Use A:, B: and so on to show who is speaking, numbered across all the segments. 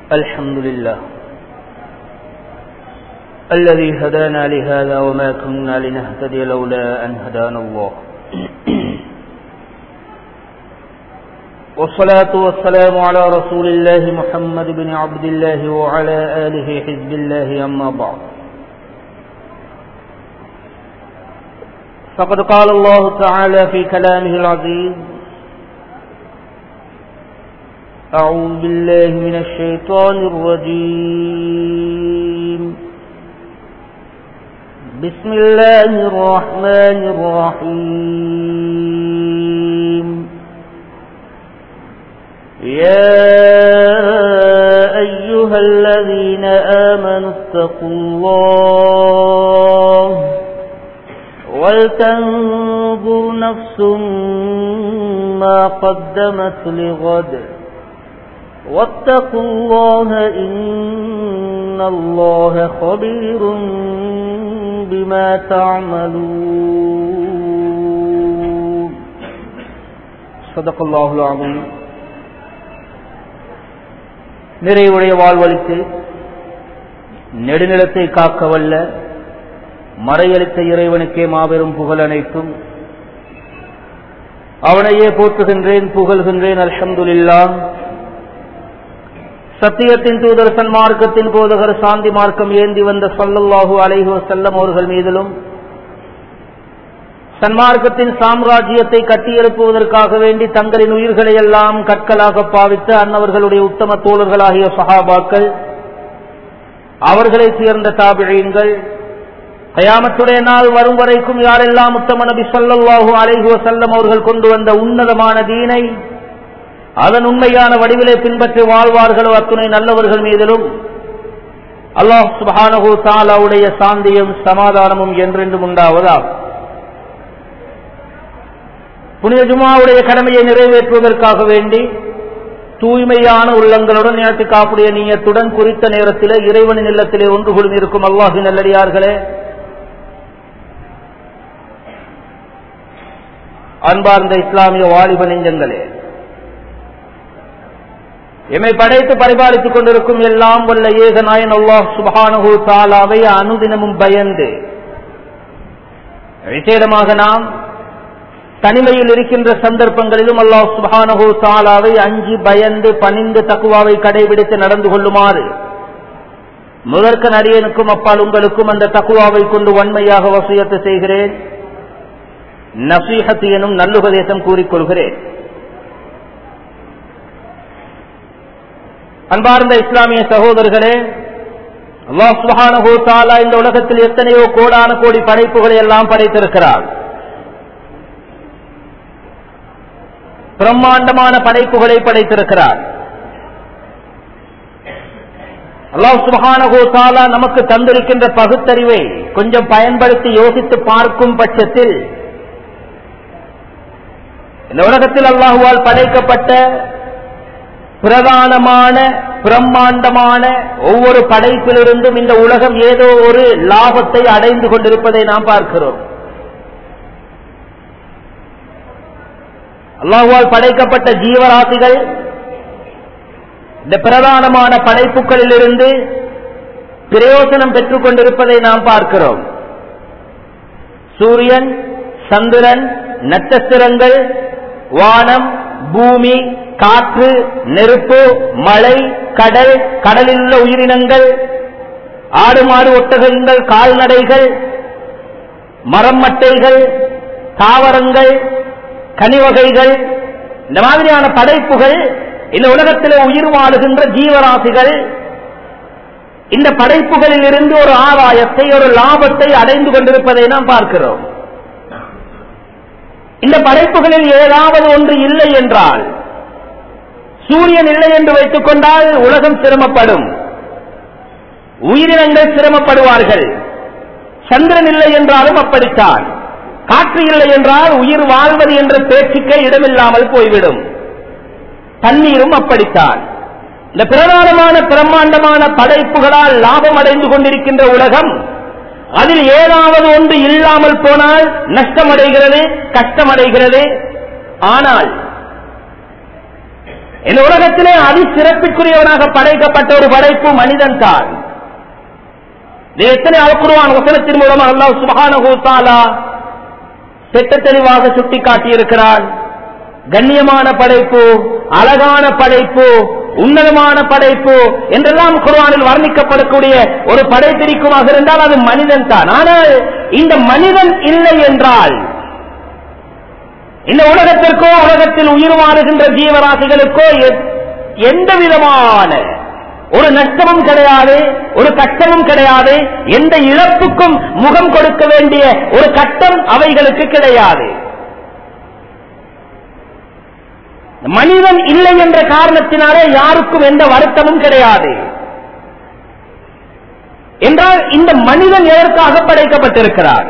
A: الحمد لله الذي هدانا لهذا وما كنا لنهتدي لولا أن هدانا الله والصلاة والسلام على رسول الله محمد بن عبد الله وعلى آله حزب الله أما بعد فقد قال الله تعالى في كلامه العزيز أعوذ بالله من الشيطان الرجيم بسم الله الرحمن الرحيم يا أيها الذين آمنوا اتقوا الله ولتنظر نفس ما قدمت لغد واتقوا الله إن الله خبير بما تعملون صدق الله العظيم நிறைவுடைய வாழ்வழித்து நெடுநிலத்தை காக்க வல்ல மறையளித்த இறைவனுக்கே மாபெரும் புகழ் அனைத்தும் அவனையே போற்றுகின்றேன் புகழ்கின்றேன் அல்ஹம்துலில்லா சத்தியத்தின் தூதர் சன்மார்க்கத்தின் போதகர் சாந்தி மார்க்கம் ஏந்தி வந்த சொல்லல்லாஹு அலைஹு வசல்லம் அவர்கள் மீதிலும் சன்மார்க்கத்தின் சாம்ராஜ்யத்தை கட்டியெழுப்புவதற்காக வேண்டி தங்களின் உயிர்களை எல்லாம் கற்களாக பாவித்த அன்னவர்களுடைய உத்தம தோழர்களாகிய சஹாபாக்கள் அவர்களை சேர்ந்த தாபிழீன்கள் கயாமத்துடைய நாள் வரும் வரைக்கும் யாரெல்லாம் உத்தம நபி சொல்லல்லாஹு அலைஹு வசல்லம் அவர்கள் கொண்டு வந்த உன்னதமான தீனை அதன் உண்மையான வடிவிலே பின்பற்றி வாழ்வார்களோ அத்துணை நல்லவர்கள் மீதிலும் அல்லாஹ் சுபானகு தாலாவுடைய சாந்தியும் சமாதானமும் என்றென்றும் உண்டாவதா புனித ஜுமாவுடைய கடமையை நிறைவேற்றுவதற்காக வேண்டி தூய்மையான உள்ளங்களுடன் நேற்று காப்புடைய நீயத்துடன் குறித்த நேரத்திலே இறைவனின் இல்லத்திலே ஒன்று குழுமி இருக்கும் அல்லாஹி நல்லடியார்களே அன்பார்ந்த இஸ்லாமிய வாலிப நெஞ்சங்களே எம்மை படைத்து பரிபாலித்துக் கொண்டிருக்கும் எல்லாம் வல்ல ஏகநாயன் அல்லாஹ் சுபானு தாலாவை அனுதினமும் பயந்து விசேடமாக நாம் தனிமையில் இருக்கின்ற சந்தர்ப்பங்களிலும் அல்லாஹ் சுபானு தாலாவை அஞ்சி பயந்து பணிந்து தக்குவாவை கடைபிடித்து நடந்து கொள்ளுமாறு முதற்க நரியனுக்கும் அப்பால் உங்களுக்கும் அந்த தக்குவாவை கொண்டு வன்மையாக வசியத்து செய்கிறேன் நசீஹத் எனும் நல்லுபதேசம் கூறிக்கொள்கிறேன் அன்பார்ந்த இஸ்லாமிய சகோதரர்களே அல்லாஹ் சுபஹானஹு தஆலா இந்த உலகத்தில் எத்தனையோ கோடான கோடி படைப்புகளை எல்லாம் படைத்திருக்கிறார் பிரம்மாண்டமான படைப்புகளை படைத்திருக்கிறார் அல்லாஹ் சுபஹானஹு தஆலா நமக்கு தந்திருக்கின்ற பகுத்தறிவை கொஞ்சம் பயன்படுத்தி யோசித்து பார்க்கும் பட்சத்தில் இந்த உலகத்தில் அல்லாஹுவால் படைக்கப்பட்ட பிரதானமான பிரம்மாண்டமான ஒவ்வொரு படைப்பிலிருந்தும் இந்த உலகம் ஏதோ ஒரு லாபத்தை அடைந்து கொண்டிருப்பதை நாம் பார்க்கிறோம் அல்லாஹுவால் படைக்கப்பட்ட ஜீவராசிகள் இந்த பிரதானமான படைப்புகளில் இருந்து பிரயோஜனம் பெற்றுக் கொண்டிருப்பதை நாம் பார்க்கிறோம் சூரியன் சந்திரன் நட்சத்திரங்கள் வானம் பூமி காற்று நெருப்பு மழை கடல் கடலில் உள்ள உயிரினங்கள் ஆடு மாடு ஒட்டகங்கள் கால்நடைகள் மரம் மட்டைகள் தாவரங்கள் கனிவகைகள் இந்த மாதிரியான படைப்புகள் இந்த உலகத்தில் உயிர் வாழுகின்ற ஜீவராசிகள் இந்த படைப்புகளில் இருந்து ஒரு ஆதாயத்தை ஒரு லாபத்தை அடைந்து கொண்டிருப்பதை நாம் பார்க்கிறோம் இந்த படைப்புகளில் ஏதாவது ஒன்று இல்லை என்றால் சூரியன் இல்லை என்று வைத்துக் கொண்டால் உலகம் சிரமப்படும் உயிரினங்கள் சிரமப்படுவார்கள் சந்திரன் இல்லை என்றாலும் அப்படித்தான் காற்று இல்லை என்றால் உயிர் வாழ்வது என்ற பேச்சுக்கே இடமில்லாமல் போய்விடும் தண்ணீரும் அப்படித்தான் இந்த பிரதானமான பிரம்மாண்டமான படைப்புகளால் லாபம் அடைந்து கொண்டிருக்கின்ற உலகம் அதில் ஏதாவது ஒன்று இல்லாமல் போனால் நஷ்டமடைகிறது கஷ்டமடைகிறது ஆனால் இந்த உலகத்திலே அதிசிறப்பிற்குரியவனாக படைக்கப்பட்ட ஒரு படைப்பு மனிதன் தான் இது எத்தனை அல்குருவான் வசனத்தின் மூலமாக அல்லாஹ் சுபஹானஹு தஆலா திட்ட தெளிவாக சுட்டிக்காட்டியிருக்கிறான் கண்ணியமான படைப்பு அழகான படைப்பு உன்னதமான படைப்பு என்றெல்லாம் குர்ஆனில் வர்ணிக்கப்படக்கூடிய ஒரு படைப்பிரிக்குமாக இருந்தால் அது மனிதன் தான் ஆனால் இந்த மனிதன் இல்லை என்றால் இந்த உலகத்திற்கோ உலகத்தில் உயிர் வாழுகின்ற ஜீவராசிகளுக்கோ எ- எந்த விதமான ஒரு நஷ்டமும் கிடையாது ஒரு கஷ்டமும் கிடையாது எந்த இழப்புக்கும் முகம் கொடுக்க வேண்டிய ஒரு கட்டம் அவைகளுக்கு கிடையாது மனிதன் இல்லை என்ற காரணத்தினாலே யாருக்கும் எந்த வருத்தமும் கிடையாது என்றால் இந்த மனிதன் எதற்காக படைக்கப்பட்டிருக்கிறார்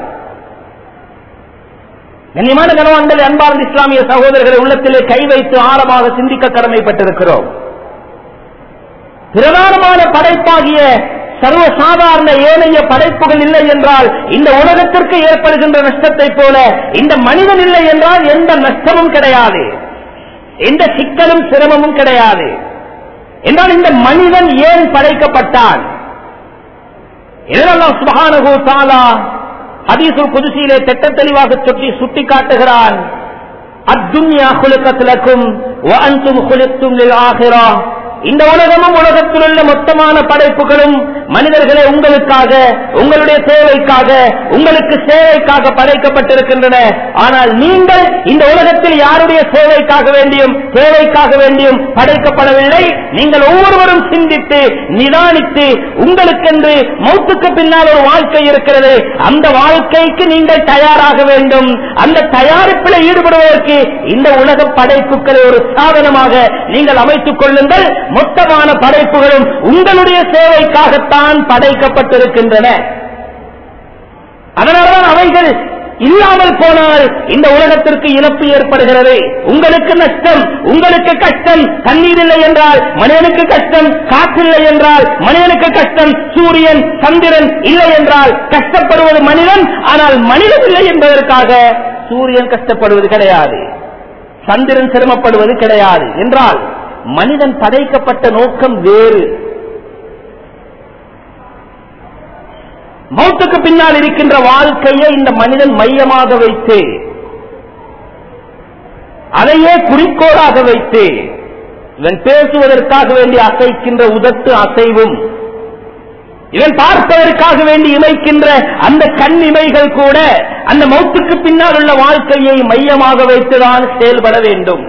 A: கண்ணியமான கனவான்கள் அன்பார்ந்த இஸ்லாமிய சகோதரர்களை உள்ளத்திலே கை வைத்து ஆழமாக சிந்திக்க கடமைப்பட்டிருக்கிறோம் பிரதானமான படைப்பாகிய சர்வ சாதாரண ஏனைய படைப்புகள் இல்லை என்றால் இந்த உலகத்திற்கு ஏற்படுகின்ற நஷ்டத்தை போல இந்த மனிதன் இல்லை என்றால் எந்த நஷ்டமும் கிடையாது எந்த சிக்கலும் சிரமமும் கிடையாது என்றால் இந்த மனிதன் ஏன் படைக்கப்பட்டான் இதெல்லாம் சுபஹானஹு தாலா ஹதீசுல் குதுசியிலே திட்ட தெளிவாக சுட்டி சுட்டி காட்டுகிறான் அத்துன்யா குலுக்கத்திலக்கும் வஅன்தும் குலுத்தும் லில் ஆகிரா இந்த உலகமும் உலகத்தில் உள்ள மொத்தமான படைப்புகளும் மனிதர்களே உங்களுக்காக உங்களுடைய சேவைக்காக உங்களுக்கு சேவைக்காக படைக்கப்பட்டிருக்கின்றன ஆனால் நீங்கள் இந்த உலகத்தில் யாருடைய சேவைக்காக வேண்டியும் சேவைக்காக வேண்டியும் படைக்கப்படவில்லை நீங்கள் ஒவ்வொருவரும் சிந்தித்து நிதானித்து உங்களுக்கென்று மௌத்துக்கு பின்னால் ஒரு வாழ்க்கை இருக்கிறது அந்த வாழ்க்கைக்கு நீங்கள் தயாராக வேண்டும் அந்த தயாரிப்பில் ஈடுபடுவதற்கு இந்த உலக படைப்புகளை ஒரு சாதனமாக நீங்கள் அமைத்துக் கொள்ளுங்கள் மொத்தமான படைப்புகளும் உங்களுடைய சேவைக்காகத்தான் படைக்கப்பட்டிருக்கின்றன அதனால்தான் அவைகள் இல்லாமல் போனால் இந்த உலகத்திற்கு இழப்பு ஏற்படுகிறது உங்களுக்கு நஷ்டம் உங்களுக்கு கஷ்டம் தண்ணீர் இல்லை என்றால் மனிதனுக்கு கஷ்டம் காற்றில்லை என்றால் மனிதனுக்கு கஷ்டம் சூரியன் சந்திரன் இல்லை என்றால் கஷ்டப்படுவது மனிதன் ஆனால் மனிதன் இல்லை என்பதற்காக சூரியன் கஷ்டப்படுவது கிடையாது சந்திரன் சிரமப்படுவது கிடையாது என்றால் மனிதன் படைக்கப்பட்ட நோக்கம் வேறு மௌத்துக்கு பின்னால் இருக்கின்ற வாழ்க்கையை இந்த மனிதன் மையமாக வைத்து அதையே குறிக்கோளாக வைத்து இவன் பேசுவதற்காக வேண்டி அசைக்கின்ற உதட்டு அசைவும் இவன் பார்ப்பதற்காக வேண்டி இமைக்கின்ற அந்த கண் இமைகள் கூட அந்த மௌத்துக்கு பின்னால் உள்ள வாழ்க்கையை மையமாக வைத்துதான் செயல்பட வேண்டும்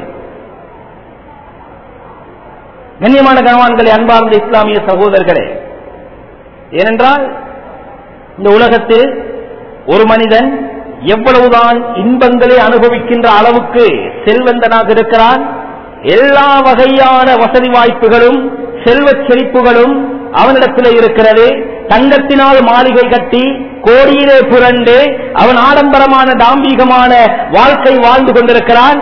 A: கண்ணியமான கனவான்களே அன்பார்ந்த இஸ்லாமிய சகோதரர்களே ஏனென்றால் இந்த உலகத்தில் ஒரு மனிதன் எவ்வளவுதான் இன்பங்களை அனுபவிக்கின்ற அளவுக்கு செல்வந்தனாக இருக்கிறான் எல்லா வகையான வசதி வாய்ப்புகளும் செல்வச் செழிப்புகளும் அவனிடத்தில் இருக்கிறது தங்கத்தினால் மாளிகை கட்டி கோடியிலே புரண்டு அவன் ஆடம்பரமான தாம்பீகமான வாழ்க்கை வாழ்ந்து கொண்டிருக்கிறான்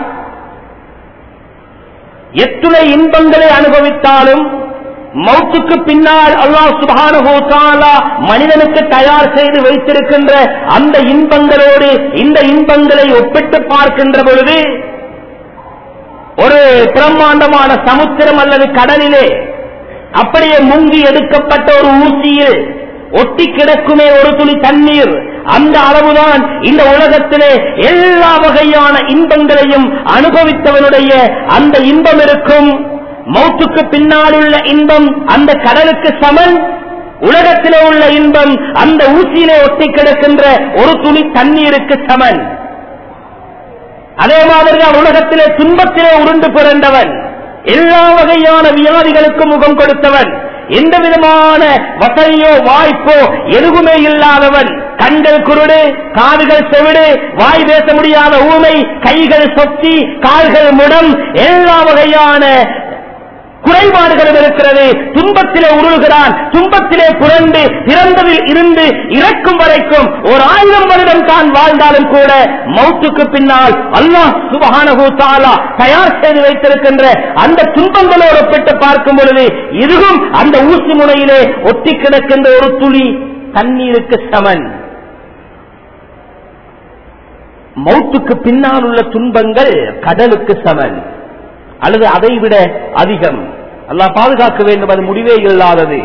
A: எத்துணை இன்பங்களை அனுபவித்தாலும் மௌத்துக்கு பின்னால் அல்லாஹ் சுபானுகோ தாலா மனிதனுக்கு தயார் செய்து வைத்திருக்கின்ற அந்த இன்பங்களோடு இந்த இன்பங்களை ஒப்பிட்டு பார்க்கின்ற பொழுது ஒரு பிரம்மாண்டமான சமுத்திரம் அல்லது கடலிலே அப்படியே முங்கி எடுக்கப்பட்ட ஒரு ஊசியில் ஒட்டி கிடக்குமே ஒரு துளி தண்ணீர் அந்த அளவுதான் இந்த உலகத்திலே எல்லா வகையான இன்பங்களையும் அனுபவித்தவனுடைய அந்த இன்பம் இருக்கும் மௌத்துக்கு பின்னால் உள்ள இன்பம் அந்த கடலுக்கு சமன் உலகத்திலே உள்ள இன்பம் அந்த ஊசியிலே ஒட்டி கிடக்கின்ற ஒரு துளி தண்ணீருக்கு சமன் அதே மாதிரிதான் உலகத்திலே துன்பத்திலே உருண்டு பிறந்தவன் எல்லா வகையான வியாதிகளுக்கும் முகம் கொடுத்தவன் எந்த விதமான வசதியோ வாய்ப்போ எதுவுமே இல்லாதவன் கண்கள் குருடு காதுகள் செவிடு வாய் பேச முடியாத ஊமை கைகள் சொத்தி கால்கள் முடம் எல்லா வகையான குறைபாடுகளும் இருக்கிறது துன்பத்திலே உருள்கிறான் துன்பத்திலே புரண்டு பிறந்ததில் இருந்து இறக்கும் வரைக்கும் ஒரு ஆயிரம் வருடம் தான் வாழ்ந்தாலும் கூட மௌத்துக்கு பின்னால் அல்லாஹ் சுபஹானஹு தஆலா தயார் செய்து வைத்திருக்கின்ற அந்த துன்பங்களோடு ஒப்பிட்டு பார்க்கும் பொழுது இதுவும் அந்த ஊசி முனையிலே ஒட்டி கிடக்கின்ற ஒரு துளி தண்ணீருக்கு சமன் மௌத்துக்கு பின்னால் உள்ள துன்பங்கள் கடலுக்கு சமன் அல்லது அதை விட அதிகம் அல்லாஹ் பாதுகாக்க வேண்டும் அது முடிவே இல்லாதது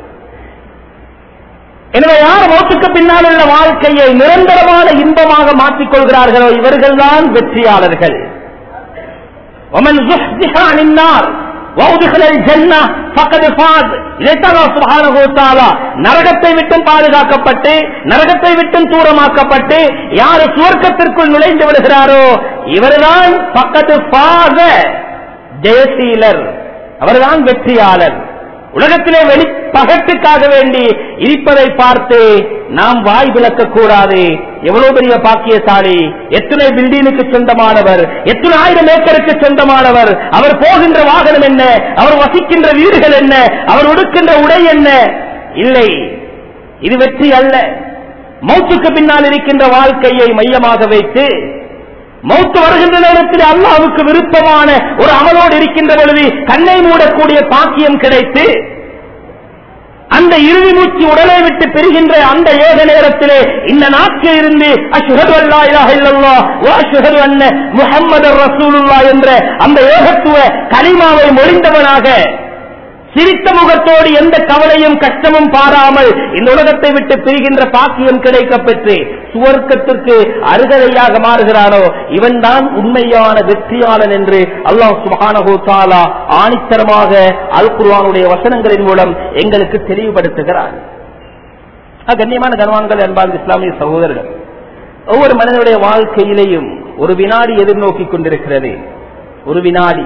A: எனவே யார் மௌத்துக்கு பின்னால் உள்ள வாழ்க்கையை நிரந்தரமான இன்பமாக மாற்றிக் கொள்கிறார்களோ இவர்கள்தான் வெற்றியாளர்கள் ومن زحزح عن النار وأدخل الجنة فقد فاز இதைத்தான் அல்லாஹ் சுப்ஹானஹு வ தஆலா நரகத்தை விட்டும் பாதுகாக்கப்பட்டு நரகத்தை விட்டும் தூரமாக்கப்பட்டு யார் சுவர்க்கத்திற்குள் நுழைந்து விடுகிறாரோ இவர்தான் பக்கத்து பாத ஜெயசீலர் அவர்தான் வெற்றியாளர் உலகத்திலே வெளி பகட்டுக்காக வேண்டி இருப்பதை பார்த்து நாம் வாய் விளக்க கூடாது எவ்வளவு பெரிய பாக்கியசாலி எத்தனை பில்டிங்குக்கு சொந்தமானவர் எத்தனை ஆயிரம் ஏக்கருக்கு சொந்தமானவர் அவர் போகின்ற வாகனம் என்ன அவர் வசிக்கின்ற வீடுகள் என்ன அவர் உடுக்கின்ற உடை என்ன இல்லை இது வெற்றி அல்ல மௌத்துக்கு பின்னால் இருக்கின்ற வாழ்க்கையை மையமாக வைத்து மௌத்து வருகின்ற நேரத்தில் அல்லாவுக்கு விருப்பமான ஒரு அமலோடு இருக்கின்ற பொழுது கண்ணை மூடக்கூடிய பாக்கியம் கிடைத்து அந்த இறுதி மூச்சு உடலை விட்டு பெறுகின்ற அந்த ஏக நேரத்திலே இந்த நாட்டில் இருந்து அஷ்ஹது அல்லா இலாஹ இல்லல்லாஹ் வ அஷ்ஹது அன்ன முஹம்மது ரசூலுல்லாஹ் என்ற அந்த ஏகத்துவ கலிமாவை மொழிந்தவனாக சிரித்த முகத்தோடு எந்த கவலையும் கஷ்டமும் பாராமல் இந்த உலகத்தை விட்டு பிரிகின்ற பாக்கியம் கிடைக்கப் பெற்று சுவர்க்கத்திற்கு அருகதையாக மாறுகிறானோ இவன்தான் உண்மையான வெற்றியாளன் என்று அல்லாஹ் சுபஹானஹு தஆலா ஆணித்தரமாக அல் குர்ஆனுடைய வசனங்களின் மூலம் எங்களுக்கு தெளிவுபடுத்துகிறார் ஆக, கண்ணியமான கனவான்கள் அன்பார்ந்த இஸ்லாமிய சகோதரர்கள் ஒவ்வொரு மனிதனுடைய வாழ்க்கையிலேயும் ஒரு வினாடி எதிர்நோக்கி கொண்டிருக்கிறது ஒரு வினாடி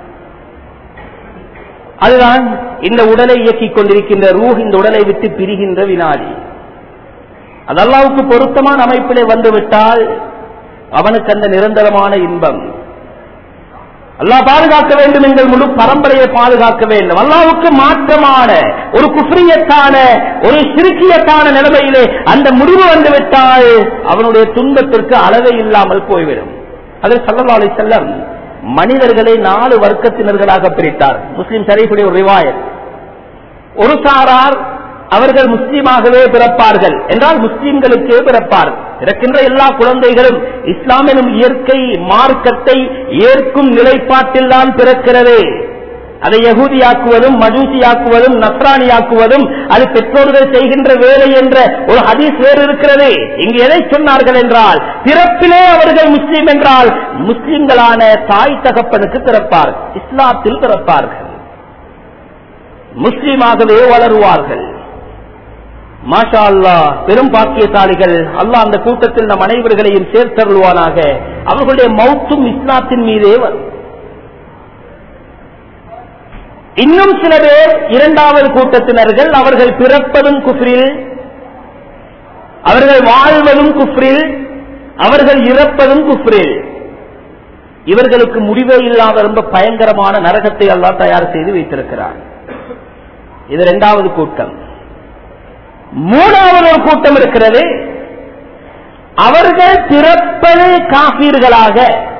A: அதுதான் இந்த உடலை இயக்கிக் கொண்டிருக்கின்ற ரூஹ் இந்த உடலை விட்டு பிரிகின்ற வினாடி அது அல்லாவுக்கு பொருத்தமான அமைப்பிலே வந்துவிட்டால் அவனுக்கு அந்த நிரந்தரமான இன்பம் அல்லாஹ் பாதுகாக்க வேண்டும் எங்கள் முழு பரம்பரையை பாதுகாக்க வேண்டும் அல்லாவுக்கு மாற்றமான ஒரு குஃப்ரியத்தான ஒரு சிறுக்கியத்தான நிலைமையிலே அந்த முடிவு வந்துவிட்டால் அவனுடைய துன்பத்திற்கு அளவே இல்லாமல் போய்விடும் அதில் சல்லா அலி செல்லம் மனிதர்களை நாலு வர்க்கத்தினர்களாக பிரித்தார் முஸ்லிம் ஷரீஃபுடைய ஒரு ரிவாயத் ஒரு சாரார் அவர்கள் முஸ்லீமாகவே பிறப்பார்கள் என்றால் முஸ்லீம்களுக்கே பிறப்பார் பிறக்கின்ற எல்லா குழந்தைகளும் இஸ்லாம் எனும் இயற்கை மார்க்கத்தை ஏற்கும் நிலைப்பாட்டில் தான் பிறக்கிறது அதை யகூதியாக்குவதும் மஜூசியாக்குவதும் நஸ்ரானியாக்குவதும் அது பெற்றோர்கள் செய்கின்ற வேலை என்ற ஒரு ஹதீஸ் வேறு இருக்கிறது இங்கு எதை சொன்னார்கள் என்றால் பிறப்பிலே அவர்கள் முஸ்லீம் என்றால் முஸ்லிம்களான தாய் தகப்பனுக்கு பிறப்பார் இஸ்லாத்தில் பிறப்பார்கள் முஸ்லீமாகவே வளருவார்கள் மாஷா அல்லா பெரும் பாக்கியசாலிகள் அல்லாஹ் அந்த கூட்டத்தில் நம் அனைவர்களையும் சேர்த்தருள்வானாக அவர்களுடைய மௌத்தும் இஸ்லாத்தின் மீதே வரும் இன்னும் சில பேர் இரண்டாவது கூட்டத்தினர்கள் அவர்கள் பிறப்பதும் குஃப்ரில் அவர்கள் வாழ்வதும் குஃப்ரில் அவர்கள் இறப்பதும் குஃப்ரில் இவர்களுக்கு முடிவே இல்லாத ரொம்ப பயங்கரமான நரகத்தை அல்லாஹ் தயார் செய்து வைத்திருக்கிறார் இது இரண்டாவது கூட்டம் மூணாவது ஒரு கூட்டம் இருக்கிறது அவர்கள் பிறப்பது காபீர்களாக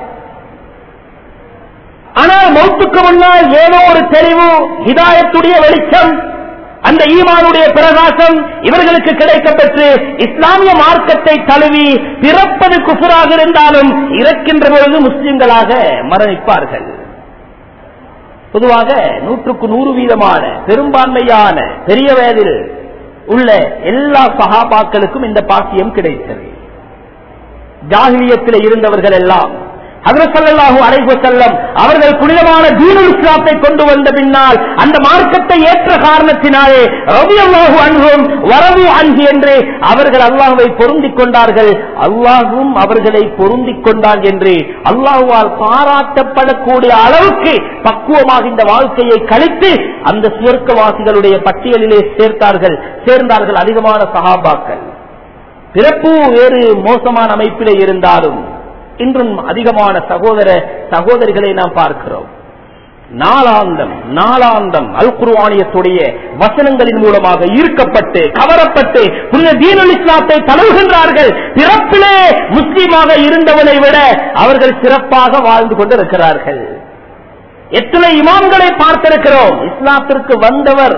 A: ஆனால் மௌத்துக்கு முன்னால் ஏதோ ஒரு தெளிவு ஹிதாயத்துடைய வெளிச்சம் அந்த ஈமானுடைய பிரகாசம் இவர்களுக்கு கிடைக்கப்பெற்று இஸ்லாமிய மார்க்கத்தை தழுவி பிறப்பது குஃபராக இருந்தாலும் இறக்கின்ற பொழுது முஸ்லிம்களாக மரணிப்பார்கள் பொதுவாக நூற்றுக்கு நூறு வீதமான பெரும்பான்மையான பெரிய வயதில் உள்ள எல்லா சகாபாக்களுக்கும் இந்த பாக்கியம் கிடைத்தது ஜாகிலியத்தில் இருந்தவர்கள் எல்லாம் ஹதரசல்லாஹு அலைஹு செல்லம் அவர்கள் புனிதமான தீனுல் இஸ்லாத்தை கொண்டு வந்த பின்னால் அந்த மார்க்கத்தை ஏற்ற காரணத்தினாலே ரவியல்லாஹு அன்பும் வரவு அன்பு என்று அவர்கள் அல்லாஹுவை பொருந்திக் கொண்டார்கள் அல்லாஹும் அவர்களை பொருந்திக் கொண்டான் என்று அல்லாஹுவால் பாராட்டப்படக்கூடிய அளவுக்கு பக்குவமாக இந்த வாழ்க்கையை கழித்து அந்த சுவர்க்கவாசிகளுடைய பட்டியலிலே சேர்த்தார்கள் சேர்ந்தார்கள் அதிகமான சகாபாக்கள் பிறப்பு வேறு மோசமான அமைப்பிலே இருந்தாலும் இன்றும் அதிகமான சகோதர சகோதரிகளை நாம் பார்க்கிறோம் நாளாந்தம் நாளாந்தம் அல் குர்வானியத்துடைய வசனங்களின் மூலமாக ஈர்க்கப்பட்டு கவரப்பட்டு புனித தீனுல் இஸ்லாத்தை தழுவுகின்றார்கள் பிறப்பிலே முஸ்லீமாக இருந்தவனை விட அவர்கள் சிறப்பாக வாழ்ந்து கொண்டிருக்கிறார்கள் எத்தனை இமாம்களை பார்த்திருக்கிறோம் இஸ்லாத்திற்கு வந்தவர்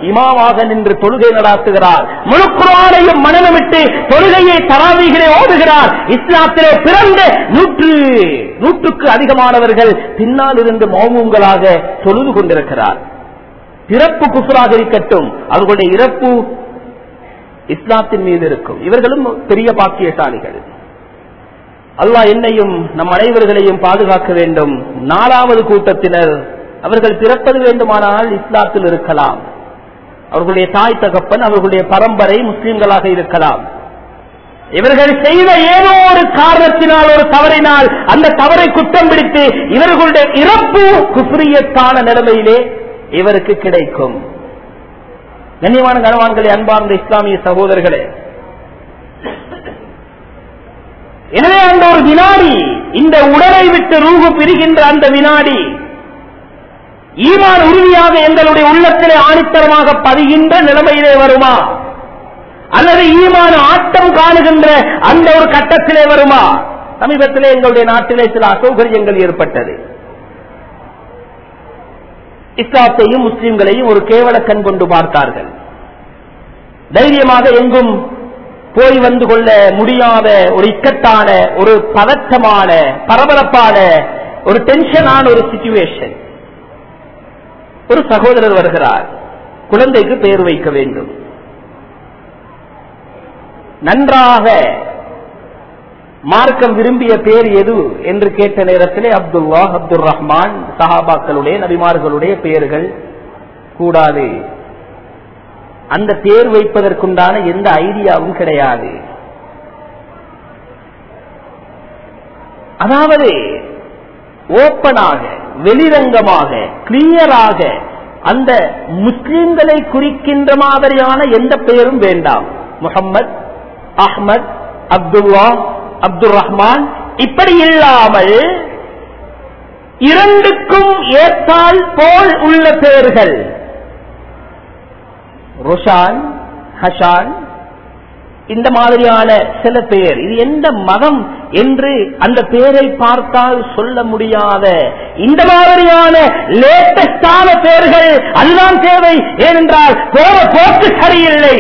A: இமாமாக நின்று தொழுகை நடாத்துகிறார் முழு குரானையும் மனநமிட்டு தொழுகையை தராவிகளை ஓடுகிறார் இஸ்லாத்திலே பிறந்த நூற்று நூற்றுக்கு அதிகமானவர்கள் பின்னால் இருந்து மௌமூங்களாக தொழுது கொண்டிருக்கிறார் பிறப்பு குசுராக இருக்கட்டும் அவர்களுடைய இறப்பு இஸ்லாத்தின் மீது இருக்கும் இவர்களும் பெரிய பாக்கியசாலிகள் அல்லாஹ் என்னையும் நம் அனைவர்களையும் பாதுகாக்க வேண்டும் நாலாவது கூட்டத்தினர் அவர்கள் பிறப்பது வேண்டுமானால் இஸ்லாத்தில் இருக்கலாம் அவர்களுடைய தாய் தகப்பன் அவர்களுடைய பரம்பரை முஸ்லிம்களாக இருக்கலாம் இவர்கள் செய்த ஏதோ ஒரு காரணத்தினால் ஒரு தவறினால் அந்த தவறை குற்றம் பிடித்து இவர்களுடைய இறப்பு குப்ரியத்தான நிலைமையிலே இவருக்கு கிடைக்கும் கண்ணியமான கனவான்களே அன்பார்ந்த இஸ்லாமிய சகோதரர்களே எனவே அந்த ஒரு வினாடி இந்த உடலை விட்டு ரூகு பிரிகின்ற அந்த வினாடி ஈமான் உறுதியாக எங்களுடைய உள்ளத்திலே ஆணித்தரமாக பதிகின்ற நிலைமையிலே வருமா அல்லது ஈமான் ஆட்டம் காணுகின்ற அந்த ஒரு கட்டத்திலே வருமா சமீபத்திலே எங்களுடைய நாட்டிலே சில அசௌகரியங்கள் ஏற்பட்டது இஸ்லாத்தையும் முஸ்லிம்களையும் ஒரு கேவல கண் கொண்டு பார்த்தார்கள் தைரியமாக எங்கும் போய் வந்து கொள்ள முடியாத ஒரு இக்கட்டான ஒரு பதற்றமான பரபரப்பான ஒரு டென்ஷனான ஒரு சிச்சுவேஷன் ஒரு சகோதரர் வருகிறார் குழந்தைக்கு பெயர் வைக்க வேண்டும் நன்றாக மார்க்கம் விரும்பிய பேர் எது என்று கேட்ட நேரத்திலே அப்துல்லா அப்துல் ரஹ்மான் சஹாபாக்களுடைய நபிமார்களுடைய பெயர்கள் கூடாது அந்த பேர் வைப்பதற்குண்டான எந்த ஐடியாவும் கிடையாது அதாவது ஓப்பனாக வெளிரங்கமாக கிளியராக அந்த முஸ்லிம்களை குறிக்கின்ற மாதிரியான எந்த பெயரும் வேண்டாம் முகம்மது அஹ்மத் அப்துல்லா அப்துல் ரஹ்மான் இப்படி இல்லாமல் இரண்டுக்கும் ஏற்றால் போல் உள்ள பெயர்கள் ருஷான் ஹஷான் இந்த மாதிரியான சில பெயர் இது எந்த மதம் என்று அந்த பெயரை பார்த்தால் சொல்ல முடியாத இந்த மாதிரியான லேட்டஸ்டான பெயர்கள் அதுதான் தேவை ஏனென்றால் போற போக்கு சரியில்லை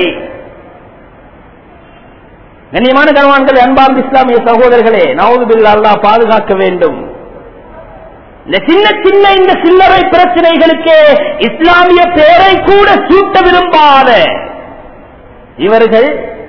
A: கண்ணியமான கனவான்கள் அன்பார்ந்த இஸ்லாமிய சகோதரர்களே நவதுபில் அல்லாஹ் பாதுகாக்க வேண்டும் இந்த சின்ன சின்ன இந்த சில்லறை பிரச்சனைகளுக்கு இஸ்லாமிய பெயரை கூட சூட்ட விரும்பாத இவர்கள்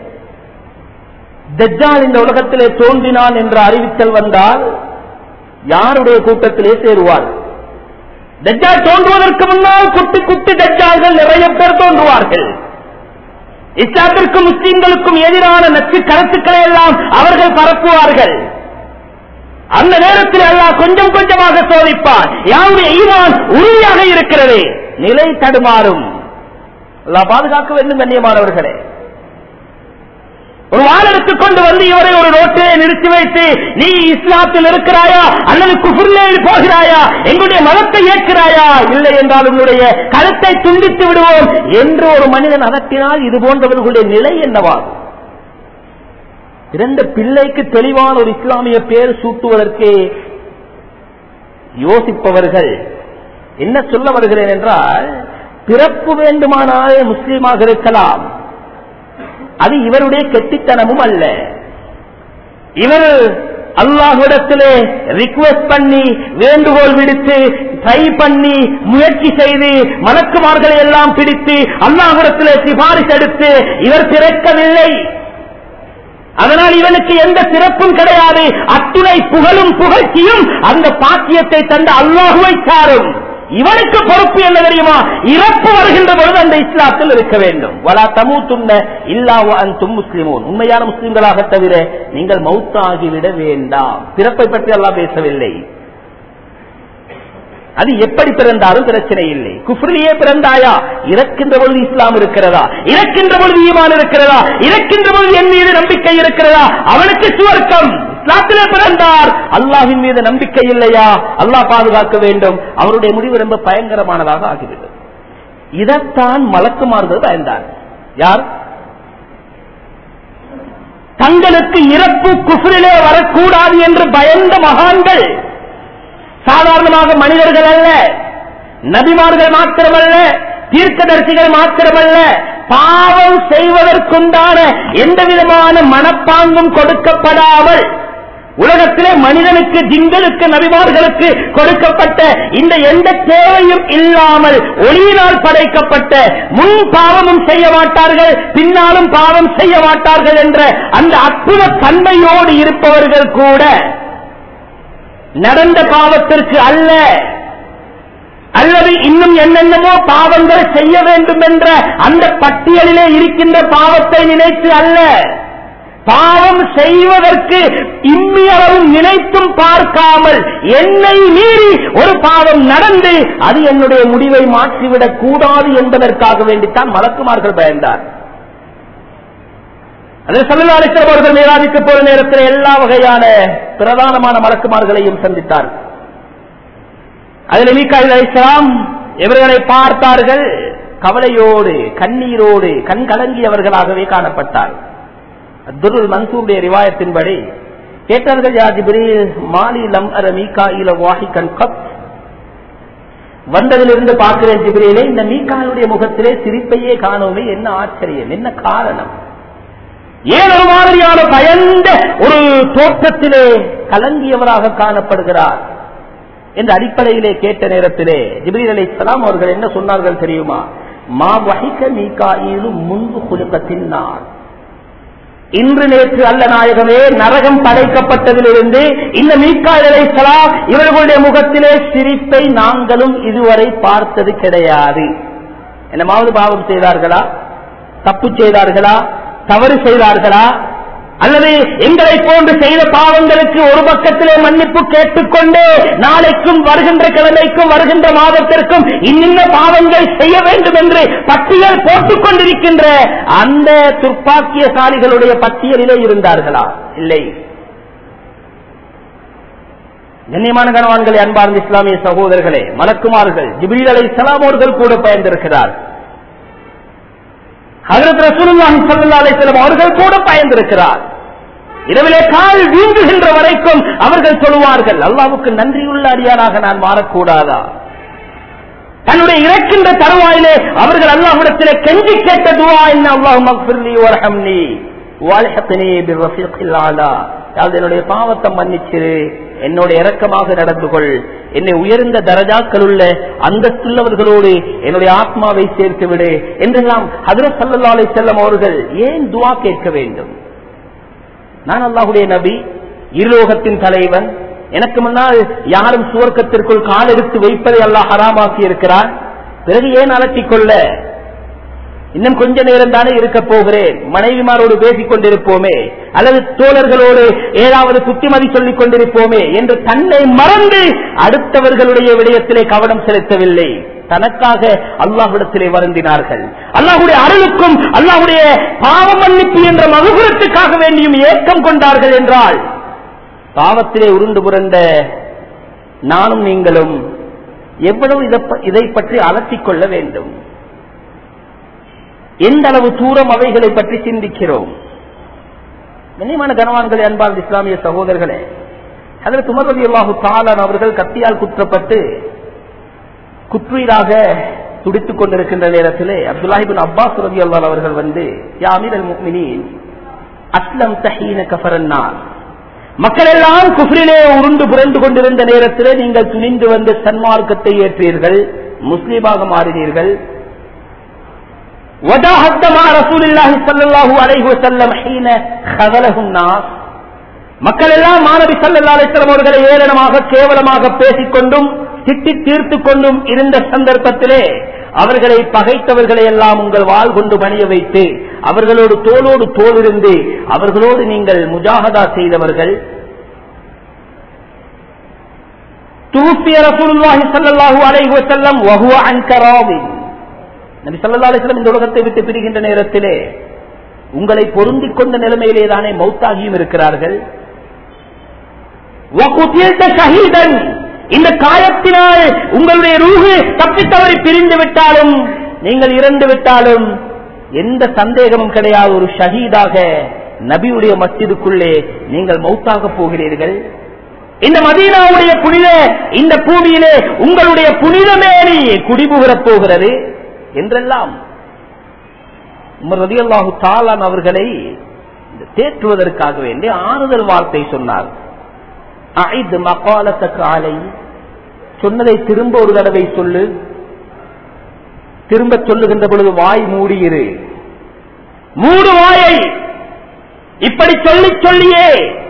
A: தஜ்ஜால் இந்த உலகத்திலே தோன்றினான் என்ற அறிவித்தல் வந்தால் யாருடைய கூட்டத்திலே சேருவார் தஜ்ஜால் தோன்றுவதற்கு முன்னால் குட்டி குட்டி தஜ்ஜால்கள் நிறைய பேர் தோன்றுவார்கள் இஸ்லாத்திற்கும் முஸ்லீம்களுக்கும் எதிரான நச்சு கருத்துக்களை எல்லாம் அவர்கள் பரப்புவார்கள் அந்த நேரத்தில் அல்லாஹ் கொஞ்சம் கொஞ்சமாக சோதிப்பார் யாருடைய ஈமான் உறுதியாக இருக்கிறது நிலை தடுமாறும் அல்லாஹ் பாதுகாக்க வேண்டும் கண்ணியமானவர்களே ஒரு வாள் எடுத்துக்கொண்டு வந்து இவரை ஒரு ரோட்டிலே நிறுத்தி வைத்து நீ இஸ்லாத்தில் இருக்கிறாயா அல்லது குஃபுர்லே போகிறாயா எங்களுடைய மதத்தை ஏற்கிறாயா இல்லை என்றால் உன்னுடைய கருத்தை துண்டித்து விடுவோம் என்று ஒரு மனிதன் அதட்டினால் இது போன்றவர்களுடைய நிலை என்னவாகும் பிறந்த பிள்ளைக்கு தெளிவான ஒரு இஸ்லாமிய பேர் சூட்டுவதற்கு யோசிப்பவர்கள் என்ன சொல்ல வருகிறேன் என்றால் பிறப்பு வேண்டுமானால் முஸ்லீமாக இருக்கலாம் அது இவருடைய கெட்டித்தனமும் அல்ல இவர் அல்லாஹிடத்திலே ரிக்வெஸ்ட் பண்ணி வேண்டுகோள் விடுத்து ட்ரை பண்ணி முயற்சி செய்து மலக்குமார்களை எல்லாம் பிடித்து அல்லாஹிடத்திலே சிபாரிசு எடுத்து இவர் பிறக்கவில்லை அதனால் இவனுக்கு எந்த சிறப்பும் கிடையாது அத்துணை புகழும் புகழ்ச்சியும் அந்த பாக்கியத்தை தந்த அல்லாஹுவை சாரும் இவனுக்கு பொறுப்பு என்ன தெரியுமா இறப்பு வருகின்ற பொழுது அந்த இஸ்லாத்தில் இருக்க வேண்டும் வலா தமு துண்ண இல்லாவ அந்தும் முஸ்லிமோன் உண்மையான முஸ்லிம்களாக தவிர நீங்கள் மௌத்தாகிவிட வேண்டாம் பிறப்பை பற்றி எல்லாம் பேசவில்லை அது எப்படி பிறந்தாலும் பிரச்சனை இல்லை குஃப்ரிலேயே பிறந்தாயா இறக்கின்ற பொழுது இஸ்லாம் இருக்கிறதா இறக்கின்ற பொழுது ஈமான் இருக்கிறதா இறக்கின்ற பொழுது என் மீது நம்பிக்கை இருக்கிறதா அவனுக்கு சுவர்க்கம் இஸ்லாத்திலே பிறந்தார் அல்லாஹின் மீது நம்பிக்கை இல்லையா அல்லாஹ் பாதுகாக்க வேண்டும் அவருடைய முடிவு ரொம்ப பயங்கரமானதாக ஆகிவிட்டது இதைத்தான் மலக்குமார்கள் பயந்தார் யார் தங்களுக்கு இறப்பு குஃப்ரிலே வரக்கூடாது என்று பயந்த மகான்கள் சாதாரணமாக மனிதர்கள் அல்ல நபிமார்கள் மாத்திரமல்ல தீர்க்கதரிசிகள் மாத்திரமல்ல பாவம் செய்வதற்குண்டான எந்த விதமான மனப்பாங்கும் கொடுக்கப்படாமல் உலகத்திலே மனிதனுக்கு ஜிங்களுக்கு நபிமார்களுக்கு கொடுக்கப்பட்ட இந்த எந்த தேவையும் இல்லாமல் ஒளியினால் படைக்கப்பட்ட முன் பாவமும் செய்ய மாட்டார்கள் பின்னாலும் பாவம் செய்ய மாட்டார்கள் என்ற அந்த அற்புத தன்மையோடு இருப்பவர்கள் கூட நடந்த பாவத்திற்கு அல்ல அல்லது இன்னும் என்னென்னமோ பாவங்கள் செய்ய வேண்டும் என்ற அந்த பட்டியலிலே இருக்கின்ற பாவத்தை நினைத்து அல்ல பாவம் செய்வதற்கு இம்மியளவும் நினைத்தும் பார்க்காமல் என்னை மீறி ஒரு பாவம் நடந்து அது என்னுடைய முடிவை மாற்றிவிடக் கூடாது என்பதற்காக வேண்டித்தான் மலக்குமார்கள் பயந்தார் அது சல்லாலிஸ்லம் அவர்கள் மேலாதிக்கு போற நேரத்தில் எல்லா வகையான பிரதானமான மலக்குமார்களையும் சந்தித்தார் அதில் மீக்காயில் அலிஸ்லாம் இவர்களை பார்த்தார்கள் கவலையோடு கண்ணீரோடு கண் கலங்கியவர்களாகவே காணப்பட்டார் துருல் மன்சூருடைய ரிவாயத்தின்படி கேட்டார்கள் யா ஜிப்ரீல் மாலி லம் அர மீகாயில வாஹிகன் கப் வந்ததிலிருந்து பார்க்கிறேன் ஜிப்ரீலே இந்த மீகாயுடைய முகத்திலே சிரிப்பையே காணோமே என்ன ஆச்சரியம் என்ன காரணம் ஏன் ஒரு மாதிரியான பயந்த ஒரு தோற்றத்திலே கலங்கியவராக காணப்படுகிறார் என்ற அடிப்படையிலே கேட்ட நேரத்திலே ஜிப்ரீல் அலி இஸ்லாம் அவர்கள் என்ன சொன்னார்கள் தெரியுமா மா வஹிக மீகாயிலு முன்பு குலுக்கத்தின் நாள் இன்று நேற்று அல்ல நாயகமே நரகம் படைக்கப்பட்டதிலிருந்து இந்த மீக்காயலை சலாம் இவர்களுடைய முகத்திலே சிரிப்பை நாங்களும் இதுவரை பார்த்தது கிடையாது என்னமாவது பாவம் செய்தார்களா தப்பு செய்தார்களா தவறு செய்தார்களா அல்லது எங்களை போன்று செய்த பாவங்களுக்கு ஒரு பக்கத்திலே மன்னிப்பு கேட்டுக்கொண்டு நாளைக்கும் வருகின்ற கிழமைக்கும் வருகின்ற மாதத்திற்கும் இன்னின்ன பாவங்கள் செய்ய வேண்டும் என்று பட்டியல் போட்டுக் கொண்டிருக்கின்ற அந்த துர்ப்பாக்கியசாலிகளுடைய பட்டியலிலே இருந்தார்களா இல்லை கண்ணியமான கணவான்களை அன்பார்ந்த இஸ்லாமிய சகோதரர்களே மலக்குமார்கள் ஜிபில் அலை இஸ்லாம் அவர்கள் கூட பயந்திருக்கிறார் ஹசரத் ரசூலுல்லாஹி ஸல்லல்லாஹு அலைஹி வஸல்லம் அவர்கள் கூட பயந்திருக்கிறார் இரவிலே கால் வீங்குகின்ற வரைக்கும் அவர்கள் சொல்லுவார்கள் அல்லாவுக்கு நன்றியுள்ள அடியாராக நான் மாறக்கூடாதா தன்னுடைய இறக்கின்ற தருவாயிலே அவர்கள் அல்லாஹ்விடத்திலே கெஞ்சி கேட்ட துவா என்ன அல்லாஹ் மக்ஃபிர்லி வர்ஹம்னி வால்ஹத்னி பிர்ரஃபீகில் ஆலா அதாவது என்னுடைய பாவத்தை மன்னிச்சிரு என்னோட இரக்கமாக நடந்து கொள் என்னை உயர்ந்த தரஜாக்கள் உள்ள அந்தஸ்துள்ளவர்களோடு என்னுடைய ஆத்மாவை சேர்த்து விடு என்றெல்லாம் ஹதரத் சல்லா அலை செல்லம் அவர்கள் ஏன் துவா கேட்க வேண்டும் நான் அல்லாஹுடைய நபி இருலோகத்தின் தலைவன் எனக்கு முன்னால் யாரும் சுவர்க்கத்திற்குள் கால் எடுத்து வைப்பதை அல்லாஹ் ஹராமாக்கி இருக்கிறார் பிறகு ஏன் அலட்டிக் கொள்ள இன்னும் கொஞ்ச நேரம் தானே இருக்க போகிறேன் மனைவிமாரோடு பேசிக் கொண்டிருப்போமே அல்லது தோழர்களோடு ஏதாவது புத்திமதி சொல்லிக் கொண்டிருப்போமே என்று தன்னை மறந்து அடுத்தவர்களுடைய விடயத்திலே கவனம் செலுத்தவில்லை தனக்காக அல்லாஹ்விடத்திலே வருந்தினார்கள் அல்லாஹுடைய அருளுக்கும் அல்லாஹுடைய பாவ மன்னிப்பு என்ற மகுபுரத்துக்காக வேண்டியும் ஏக்கம் கொண்டார்கள் என்றால் பாவத்திலே உருண்டு புரண்ட நானும் நீங்களும் எவ்வளவு இத- இதை பற்றி அலட்டிக் கொள்ள வேண்டும் எந்த அளவு தூரம் அவைகளை பற்றி சிந்திக்கிறோம் கண்ணியமான கனவான்களே அன்பார்ந்த இஸ்லாமிய சகோதரர்களே அதில் துமரதி அல்லாஹு தாலான் அவர்கள் கத்தியால் குற்றப்பட்டு குற்றுயிராக துடித்துக் கொண்டிருக்கின்ற நேரத்திலே அப்துல்லாஹிபின் அப்பாஸ் ரதி அல்லாஹ் அவர்கள் வந்து யாமிர் அல் முக்மினின் அஸ்லம் தஹீன கஃபரன்னார் மக்கள் எல்லாம் குஃப்ரிலே உருண்டு புரண்டு கொண்டிருந்த நேரத்திலே நீங்கள் துணிந்து வந்து சன்மார்க்கத்தை ஏற்றீர்கள் முஸ்லீமாக மாறினீர்கள் وجاهدت مع رسول الله صلى الله عليه وسلم حين خذله الناس மக்கள் எல்லாம் மாணவி சல்லா அலிஸ்லாம் அவர்களை ஏளனமாக கேவலமாக பேசிக்கொண்டும் திட்டி தீர்த்து கொண்டும் இருந்த சந்தர்ப்பத்திலே அவர்களை பகைத்தவர்களை எல்லாம் உங்கள் வாள் கொண்டு பணிய வைத்து அவர்களோடு தோளோடு தோல் இருந்து அவர்களோடு நீங்கள் முஜாகதா செய்தவர்கள் தூப்பிய ரசூலுல்லாஹி ஸல்லல்லாஹு அலைஹி வஸல்லம் வஹுவ அன்க ராதின் நபி ஸல்லல்லாஹு அலைஹி வஸல்லம் இந்த உலகத்தை விட்டு பிரிகின்ற நேரத்திலே உங்களை பொருந்திக் கொண்ட நிலைமையிலே தானே மௌத்தாகியும் இருக்கிறார்கள் وَقُتِلْتَ شَهِيدًا இந்த காயத்தினால் உங்களுடைய ரூஹு தப்பித்தவரை பிரிந்து விட்டாலும் நீங்கள் இறந்து விட்டாலும் எந்த சந்தேகமும் கிடையாது ஒரு ஷஹீதாக நபியுடைய மஸ்ஜிதுக்குள்ளே நீங்கள் மௌத்தாக போகிறீர்கள் இந்த மதீனாவுடைய புனித இந்த பூமியிலே உங்களுடைய புனிதமேனி குடிபுகரப் போகிறது என்றெல்லாம் ரதியல்லாஹு தாலான் அவர்களை தேற்றுவதற்காக வேண்டி ஆறுதல் வார்த்தை சொன்னார் அஐது மகாலத்தக்கு ஆலை சொன்னதை திரும்ப ஒரு தடவை சொல்லு திரும்ப சொல்லுகின்ற பொழுது வாய் மூடியிரு மூடு வாயை இப்படி சொல்லி சொல்லியே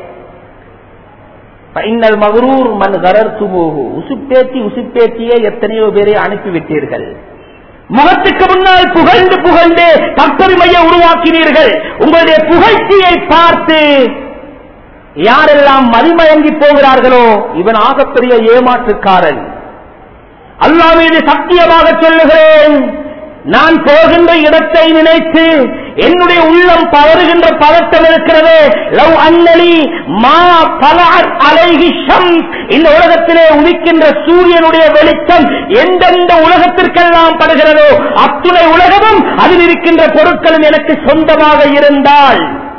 A: பைனல் மகரூர் மண் கரர் சுமூகு உசுப்பேத்தி உசுப்பேத்தியே எத்தனையோ பேரை அனுப்பிவிட்டீர்கள் முகத்துக்கு முன்னால் புகழ்ந்து புகழ்ந்து தற்பெருமையை உருவாக்கினீர்கள் உங்களுடைய புகழ்ச்சியை பார்த்து யாரெல்லாம் மதிமயங்கி போகிறார்களோ இவன் ஆகப்பெரிய ஏமாற்றுக்காரன் அல்லா மீது சத்தியமாக சொல்லுகிறேன் நான் போகின்ற இடத்தை நினைத்து என்னுடைய உள்ளம் பவறுகின்ற பதட்டம் இருக்கிறது லவ் அன்னலி மா பல அலைகிஷம் இந்த உலகத்திலே உதிக்கின்ற சூரியனுடைய வெளிச்சம் எந்தெந்த உலகத்திற்கெல்லாம் படுகிறதோ அத்துணை உலகமும் அதில் இருக்கின்ற பொருட்களும் எனக்கு சொந்தமாக இருந்தால்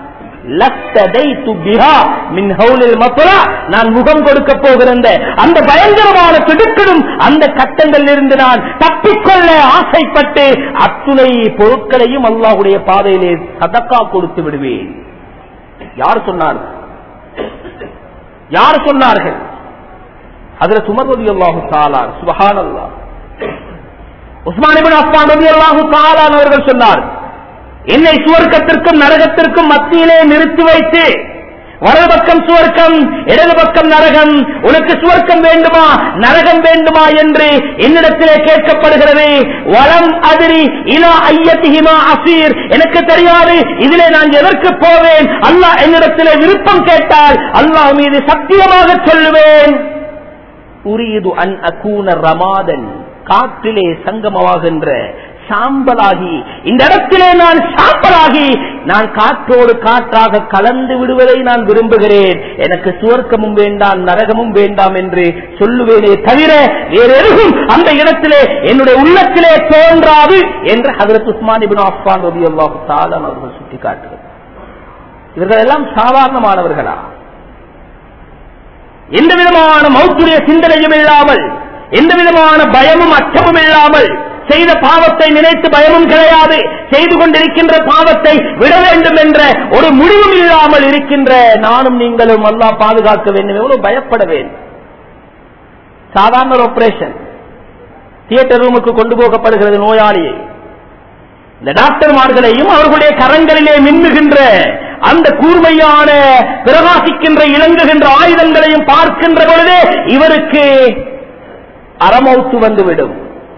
A: நான் முகம் கொடுக்க போகிற அந்த பயங்கரமான திடுக்கிடும் அந்த கட்டங்களில் இருந்து நான் தப்பிக்கொள்ள ஆசைப்பட்டு அத்துணை பொருட்களையும் அல்லாஹுடைய பாதையிலே சதக்கா கொடுத்து விடுவேன் யார் சொன்னார் யார் சொன்னார்கள் அதுல சுமர்வதி அல்லாஹு தாலார் சுபஹான் அல்லா உஸ்மானிபின் அஸ்மான் ரதி அல்லாஹு தாலான் அவர்கள் சொன்னார் என்னை சுவர்க்கத்திற்கும் நரகத்திற்கும் மத்தியிலே நிறுத்தி வைத்து வலது பக்கம் சுவர்க்கம் இடது பக்கம் நரகம் உனக்கு சுவர்க்கம் வேண்டுமா நரகம் வேண்டுமா என்று என்னிடத்திலே கேட்கப்படுகிறது வளம் அதிரி இலா ஐயத்திஹிமா அசீர் எனக்கு தெரியாது இதிலே நான் எதற்கு போவேன் அல்லாஹ் என்னிடத்திலே விருப்பம் கேட்டால் அல்லாஹ் மீது சத்தியமாக சொல்லுவேன் உரியது அன் அகூன ரமாதன் காற்றிலே சங்கமமாகின்ற சாம்பலாகி இந்த இடத்திலே நான் சாம்பலாகி நான் காற்றோடு காற்றாக கலந்து விடுவதை நான் விரும்புகிறேன் எனக்கு சுவர்க்கமும் வேண்டாம் நரகமும் வேண்டாம் என்று சொல்லுவேனே தவிர வேறு எதுவும் அந்த இடத்திலே என்னுடைய உள்ளத்திலே தோன்றாது என்று ஹதரத் உஸ்மான் இபின் அஃபான் ரபி அல்லாஹு தாலம் அவர்கள் சுட்டிக்காட்டுகிறார் இவர்கள் எல்லாம் சாதாரணமானவர்களா எந்த விதமான மௌத்துடைய சிந்தனையும் இல்லாமல் எந்த விதமான பயமும் அச்சமும் இல்லாமல் செய்த பாவத்தை நினைத்து பயமும் கிடையாது செய்து கொண்டிருக்கின்ற பாவத்தை விட வேண்டும் என்ற ஒரு முடிவும் இல்லாமல் இருக்கின்ற நானும் நீங்களும் அல்லா பாதுகாக்க வேண்டும் எவ்வளவு பயப்பட வேண்டும் சாதாரண ஒரு ஆபரேஷன் தியேட்டர் ரூமுக்கு கொண்டு போகப்படுகிறது நோயாளியை இந்த டாக்டர்மார்களையும் அவர்களுடைய கரங்களிலே மின்னுகின்ற அந்த கூர்மையான பிரகாசிக்கின்ற இளங்குகின்ற ஆயுதங்களையும் பார்க்கின்ற பொழுதே இவருக்கு அறமௌத்து வந்துவிடும்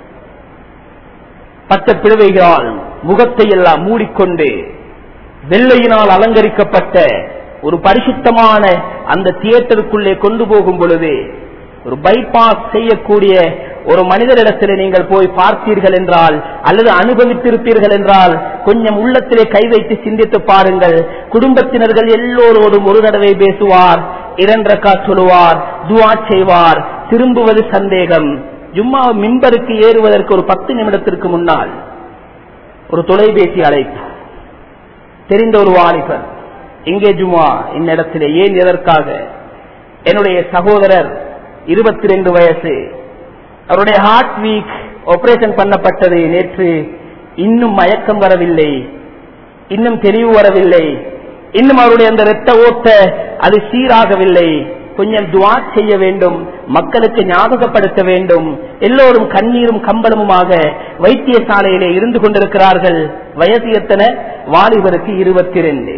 A: பட்ட பிறவைகளால் முகத்தை எல்லாம் மூடிக்கொண்டு வெள்ளையினால் அலங்கரிக்கப்பட்ட ஒரு பரிசுத்தமான அந்த தியேட்டருக்குள்ளே கொண்டு போகும் பொழுது ஒரு பைபாஸ் செய்யக்கூடிய ஒரு மனிதரிடத்தில் நீங்கள் போய் பார்த்தீர்கள் என்றால் அல்லது அனுபவித்திருப்பீர்கள் என்றால் கொஞ்சம் உள்ளத்திலே கை வைத்து சிந்தித்து பாருங்கள் குடும்பத்தினர்கள் எல்லோரோடும் ஒரு தடவை பேசுவார் இரண்டரக்கா சொல்லுவார் துவா செய்வார் திரும்புவது சந்தேகம் ஜும்மா மின்பருக்கு ஏறுவதற்கு ஒரு பத்து நிமிடத்திற்கு முன்னால் ஒரு தொலைபேசி அழைப்பு தெரிந்த ஒரு வாலிபர் இங்கே ஜும்மா இந்நிடத்திலே ஏன் எதற்காக என்னுடைய சகோதரர் இருபத்தி ரெண்டு வயசு அவருடைய ஹார்ட் வீக் ஆபரேஷன் பண்ணப்பட்டது நேற்று இன்னும் மயக்கம் வரவில்லை இன்னும் தெளிவு வரவில்லை இன்னும் அவருடைய அந்த இரத்த ஓட்ட அது சீராகவில்லை கொஞ்சம் துவா செய்ய வேண்டும் மக்களுக்கு ஞாபகப்படுத்த வேண்டும் எல்லோரும் கண்ணீரும் கம்பளமுமாக வைத்தியசாலையிலே இருந்து கொண்டிருக்கிறார்கள் வயசு எத்தனை வாலிபருக்கு இருபத்தி ரெண்டு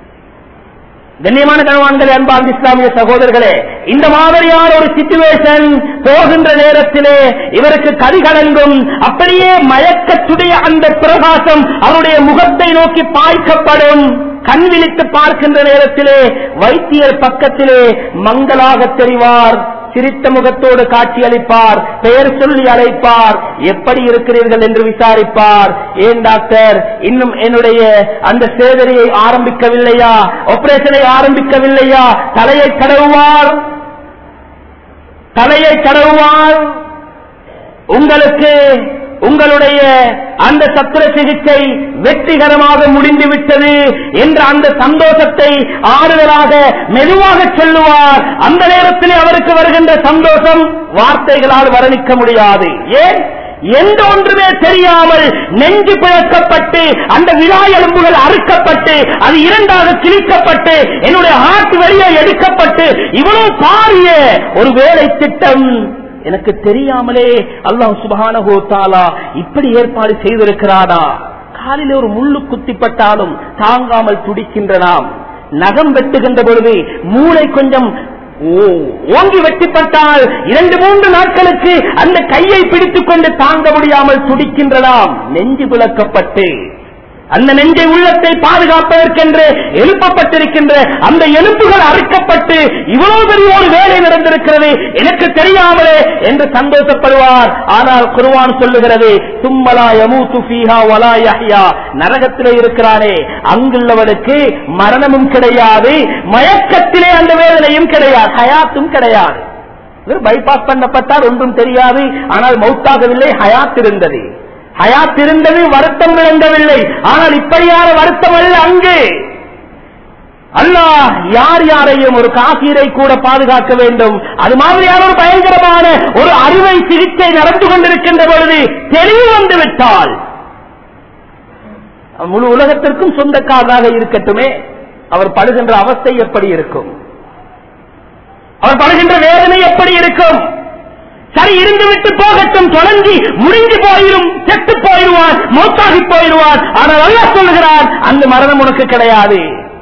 A: கண்ணியமான கணவான்கள் அன்பார்ந்த இஸ்லாமிய சகோதரர்களே இந்த மாதிரியான ஒரு சிச்சுவேஷன் போகின்ற நேரத்திலே இவருக்கு கதிகலங்கும் அப்படியே மயக்கத்துடைய அந்த பிரகாசம் அவருடைய முகத்தை நோக்கி பாய்க்கப்படும் கண் விழித்து பார்க்கின்ற நேரத்திலே வைத்தியர் பக்கத்திலே மங்களாக தெரிவார் சிரித்த முகத்தோடு காட்சி அளிப்பார் பெயர் சொல்லி அழைப்பார் எப்படி இருக்கிறீர்கள் என்று விசாரிப்பார் ஏன் டாக்டர் இன்னும் என்னுடைய அந்த சேதனையை ஆரம்பிக்கவில்லையா ஆபரேஷனை ஆரம்பிக்கவில்லையா தலையை தடவுவார் தலையை தடவுவார் உங்களுக்கு உங்களுடைய அந்த சத்திர சிகிச்சை வெற்றிகரமாக முடிந்துவிட்டது என்ற அந்த சந்தோஷத்தை ஆறுதலாக மெதுவாக சொல்லுவார் அந்த நேரத்தில் அவருக்கு வருகின்ற சந்தோஷம் வார்த்தைகளால் வர்ணிக்க முடியாது ஏன் எந்த ஒன்றுமே தெரியாமல் நெஞ்சு பிழக்கப்பட்டு அந்த விழா எலும்புகள் அறுக்கப்பட்டு அது இரண்டாக கிழிக்கப்பட்டு என்னுடைய ஹார்ட் வெளியே எடுக்கப்பட்டு இவ்வளவு பாரிய ஒரு வேலை திட்டம் எனக்கு தெரியாமலே அல்லாஹ் சுபஹானஹு தஆலா இப்படி ஏற்பாடு செய்திருக்கிறானா காலில் ஒரு முள்ளு குத்திப்பட்டாலும் தாங்காமல் துடிக்கின்ற நாம் நகம் வெட்டுகின்ற பொழுது மூளை கொஞ்சம் ஓ- ஓங்கி வெட்டிப்பட்டால் இரண்டு மூன்று நாட்களுக்கு அந்த கையை பிடித்துக் கொண்டு தாங்க முடியாமல் துடிக்கின்ற நாம் நெஞ்சு விளக்கப்பட்டு அந்த நெஞ்சை உள்ளத்தை பாதுகாப்பதற்கென்று எழுப்பப்பட்டிருக்கின்ற அந்த எலும்புகள் அறுக்கப்பட்டு இவ்வளவு பெரிய ஒரு வேலை நடந்திருக்கிறது எனக்கு தெரியாமலே என்று சந்தோஷப்படுவார் ஆனால் குருவான் சொல்லுகிறது தும்மலா யமூத்து ஃபீஹா வலா யஹ்யா நரகத்திலே இருக்கிறானே அங்குள்ளவனுக்கு மரணமும் கிடையாது மயக்கத்திலே அந்த வேதனையும் கிடையாது ஹயாத்தும் கிடையாது இவர் பைபாஸ் பண்ணப்பட்டால் ஒன்றும் தெரியாது ஆனால் மௌத்தாகவில்லை ஹயாத் இருந்தது ஹயாத் இருந்தது வருத்தம் விளங்கவில்லை ஆனால் இப்படியான வருத்தம் அல்ல அங்கு அல்லாஹ் யார் யாரையும் ஒரு காசீரை கூட பாதுகாக்க வேண்டும் அது மாதிரியான ஒரு பயங்கரமான ஒரு அறுவை சிகிச்சை நடந்து கொண்டிருக்கின்ற பொழுது தெளிவு வந்து விட்டால் முழு உலகத்திற்கும் சொந்தக்காரராக இருக்கட்டுமே அவர் படுகின்ற அவஸ்தை எப்படி இருக்கும் அவர் படுகின்ற வேதனை எப்படி இருக்கும் சரி இருந்து விட்டு போகட்டும் தொடங்கி முடிஞ்சு போயிரும் செத்து போயிடுவான் மௌத்தாகி போயிடுவான் ஆனால் அல்லாஹ் சொல்லுகிறான் அந்த மரணம் உனக்கு கிடையாது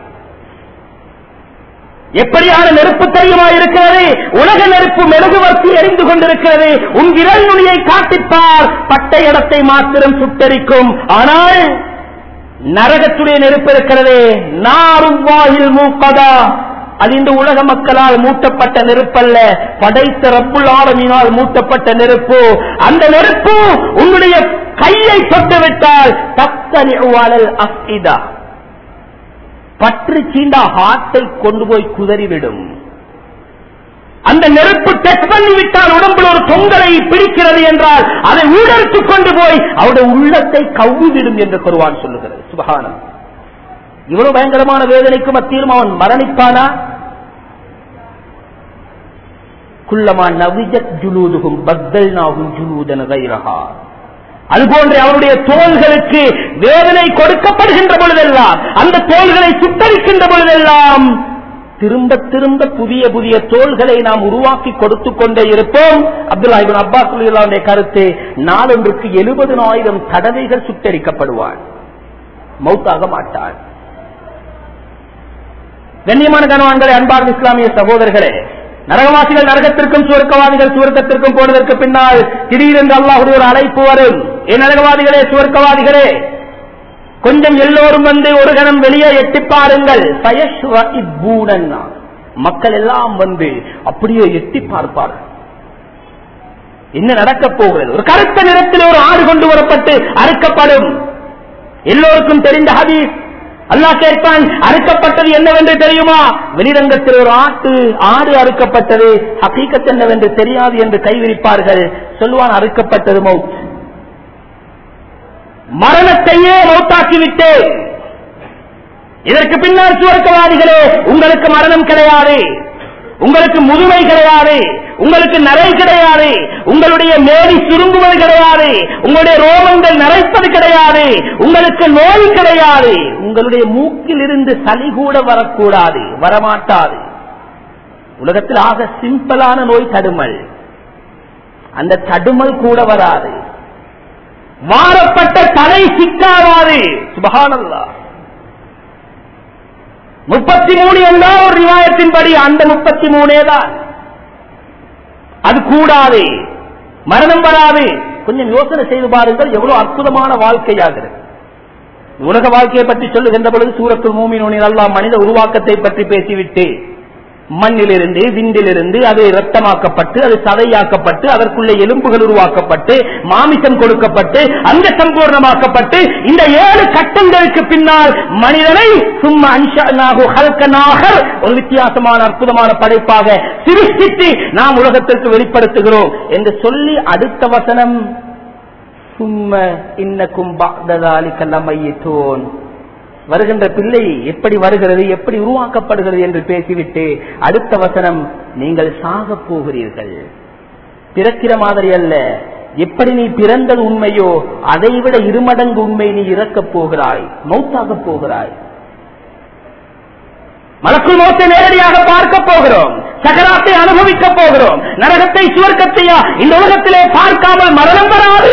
A: எப்படியான நெருப்பு தெரியுமா இருக்கிறது உலக நெருப்பு மெழுகுவர்த்தி எரிந்து கொண்டிருக்கிறது உன் விரல் நுனியை காட்டிப்பார் பட்டை இடத்தை மாத்திரம் சுட்டரிக்கும் ஆனால் நரகத்துடைய நெருப்பு இருக்கிறது நாரும் வாயில் மூக்கதா அது இந்த உலக மக்களால் மூட்டப்பட்ட நெருப்பல்ல படைத்த ரப்புல் ஆலமீனால் மூட்டப்பட்ட நெருப்பு அந்த நெருப்பு உன்னுடைய கையை தொட்டுவிட்டால் தத்தனி அஃபிதா பற்று சீண்டா ஹார்ட்டை கொண்டு போய் குதறிவிடும் அந்த நெருப்பு டச் பண்ணிவிட்டால் உடம்பில் ஒரு தொங்கலை பிடிக்கிறது என்றால் அதை ஊழலுக்கு கொண்டு போய் அவருடைய உள்ளத்தை கவ்விவிடும் என்று குருவான் சொல்லுகிறது சுபகானம் இவ்வளவு பயங்கரமான வேதனைக்கு மத்தியிலும் அவன் மரணிப்பானா குள்ளமா நவிஜத் ஜுலூதுகும் பத்தல் நாகும் ஜுலூதன கைரகா அதுபோன்று அவருடைய தோள்களுக்கு வேதனை கொடுக்கப்படுகின்ற பொழுதெல்லாம் அந்த தோள்களை சுட்டரிக்கின்ற பொழுதெல்லாம் திரும்ப திரும்ப புதிய புதிய தோள்களை நாம் உருவாக்கி கொடுத்துக் கொண்டே இருப்போம் அப்துல்லா இபின் அப்பாஸ் அலியுல்லாவுடைய கருத்து நாளொன்றுக்கு எழுபதனாயிரம் தடவைகள் சுட்டரிக்கப்படுவார் மௌத்தாக மாட்டார் கண்ணியமான கனவான்களே அன்பார்ந்த இஸ்லாமிய சகோதரர்களே நரகவாசிகள் நரகத்திற்கும் சுவர்க்கவாதிகள் சுவர்க்கத்திற்கும் போனதற்கு பின்னால் திடீரென்று அல்லாஹுடைய ஒரு அழைப்பு வரும் என் நரகவாதிகளே சுவர்க்கவாதிகளே கொஞ்சம் எல்லோரும் வந்து ஒரு கணம் வெளியே எட்டி பாருங்கள் சயஸ்வஇப்பூனன்னா. மக்கள் எல்லாம் வந்து அப்படியே எட்டி பார்ப்பார்கள் என்ன நடக்கப் போகிறது ஒரு கருத்த நிறத்தில் ஒரு ஆறு கொண்டு வரப்பட்டு அறுக்கப்படும் எல்லோருக்கும் தெரிந்த ஹதீஸ் அல்லாஹ் கேட்பான் அறுக்கப்பட்டது என்னவென்று தெரியுமா வெளிரங்கத்தில் ஒரு ஆட்டு ஆடு அறுக்கப்பட்டது ஹகீக்கத் என்னவென்று தெரியாது என்று கைவிரிப்பார்கள் சொல்லுவான் அறுக்கப்பட்டது மவுத் மரணத்தையே மௌத்தாக்கி விட்டேன் இதற்கு பின்னால் சுவர்க்கவாதிகளே உங்களுக்கு மரணம் கிடையாது உங்களுக்கு முதுமை கிடையாது உங்களுக்கு நரை கிடையாது உங்களுடைய மேடி சுருங்குவது கிடையாது உங்களுடைய ரோமங்கள் நரைப்பது கிடையாது உங்களுக்கு நோய் கிடையாது உங்களுடைய மூக்கில் இருந்து சளி கூட வரக்கூடாது வரமாட்டாது உலகத்தில் ஆக சிம்பிளான நோய் தடுமல் அந்த தடுமல் கூட வராது மாறப்பட்ட தலை சிக்காவாது சுபகானல்லா முப்பத்தி மூணு என்றால் ஒரு ரிவாயத்தின்படி அந்த முப்பத்தி மூணே தான் அது கூடாது மரணம் வராது கொஞ்சம் யோசனை செய்து பாருங்கள் எவ்வளவு அற்புதமான வாழ்க்கையாகிறது உலக வாழ்க்கையை பற்றி சொல்லுகின்ற பொழுது சூரத்துல் மூமினோனில் அல்லாஹ் மனித உருவாக்கத்தை பற்றி பேசிவிட்டு மண்ணிலிருந்து விண்டிலிருந்து அது ரத்தமாக்கப்பட்டு அது சதையாக்கப்பட்டு அதற்குள்ளே எலும்புகள் உருவாக்கப்பட்டு மாமிசம் கொடுக்கப்பட்டு அங்க சம்பூர்ணமாக்கப்பட்டு இந்த ஏழு கட்டங்களுக்கு பின்னால் மனிதனை சும்மா அன்ஷனாகு ஹல்கனாகர் ஒரு வித்தியாசமான அற்புதமான படைப்பாக சிருஷ்டித்து நாம் உலகத்திற்கு வெளிப்படுத்துகிறோம் என்று சொல்லி அடுத்த வசனம் சும்ம இன்னக்கும் பாததாலிக்கல்லமையத்தோன் வருகின்ற பிள்ளை எப்படி வருகிறது எப்படி உருவாக்கப்படுகிறது என்று பேசிவிட்டு அடுத்த வசனம் நீங்கள் சாகப் போகிறீர்கள் பிறக்கிற மாதிரி அல்ல எப்படி நீ பிறந்தது உண்மையோ அதைவிட இருமடங்கு உண்மை நீ இறக்கப் போகிறாய் மௌத்தாக போகிறாய் மலக்குள் மௌத்தை நேரடியாக பார்க்க போகிறோம் சகராத்தை அனுபவிக்க போகிறோம் நரகத்தை சுவர்க்கத்தையா இந்த உலகத்திலே பார்க்காமல் மரணம் வராது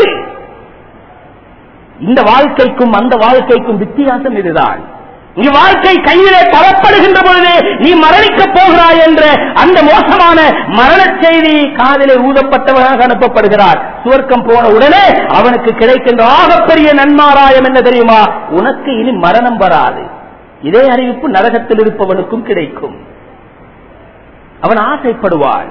A: இந்த வாழ்க்கைக்கும் அந்த வாழ்க்கைக்கும் வித்தியாசம் இதுதான் நீ வாழ்க்கை கையிலே பரப்படுகின்ற பொழுது நீ மரணிக்கப் போகிறாய் என்ற அந்த மோசமான மரண செய்தி காதிலே ஊதப்பட்டவனாக அனுப்பப்படுகிறார் சுவர்க்கம் போன உடனே அவனுக்கு கிடைக்கின்ற ஆகப்பெரிய நன்மாராயம் என்ன தெரியுமா உனக்கு இனி மரணம் வராது இதே அறிவிப்பு நரகத்தில் இருப்பவனுக்கும் கிடைக்கும் அவன் ஆசைப்படுவான்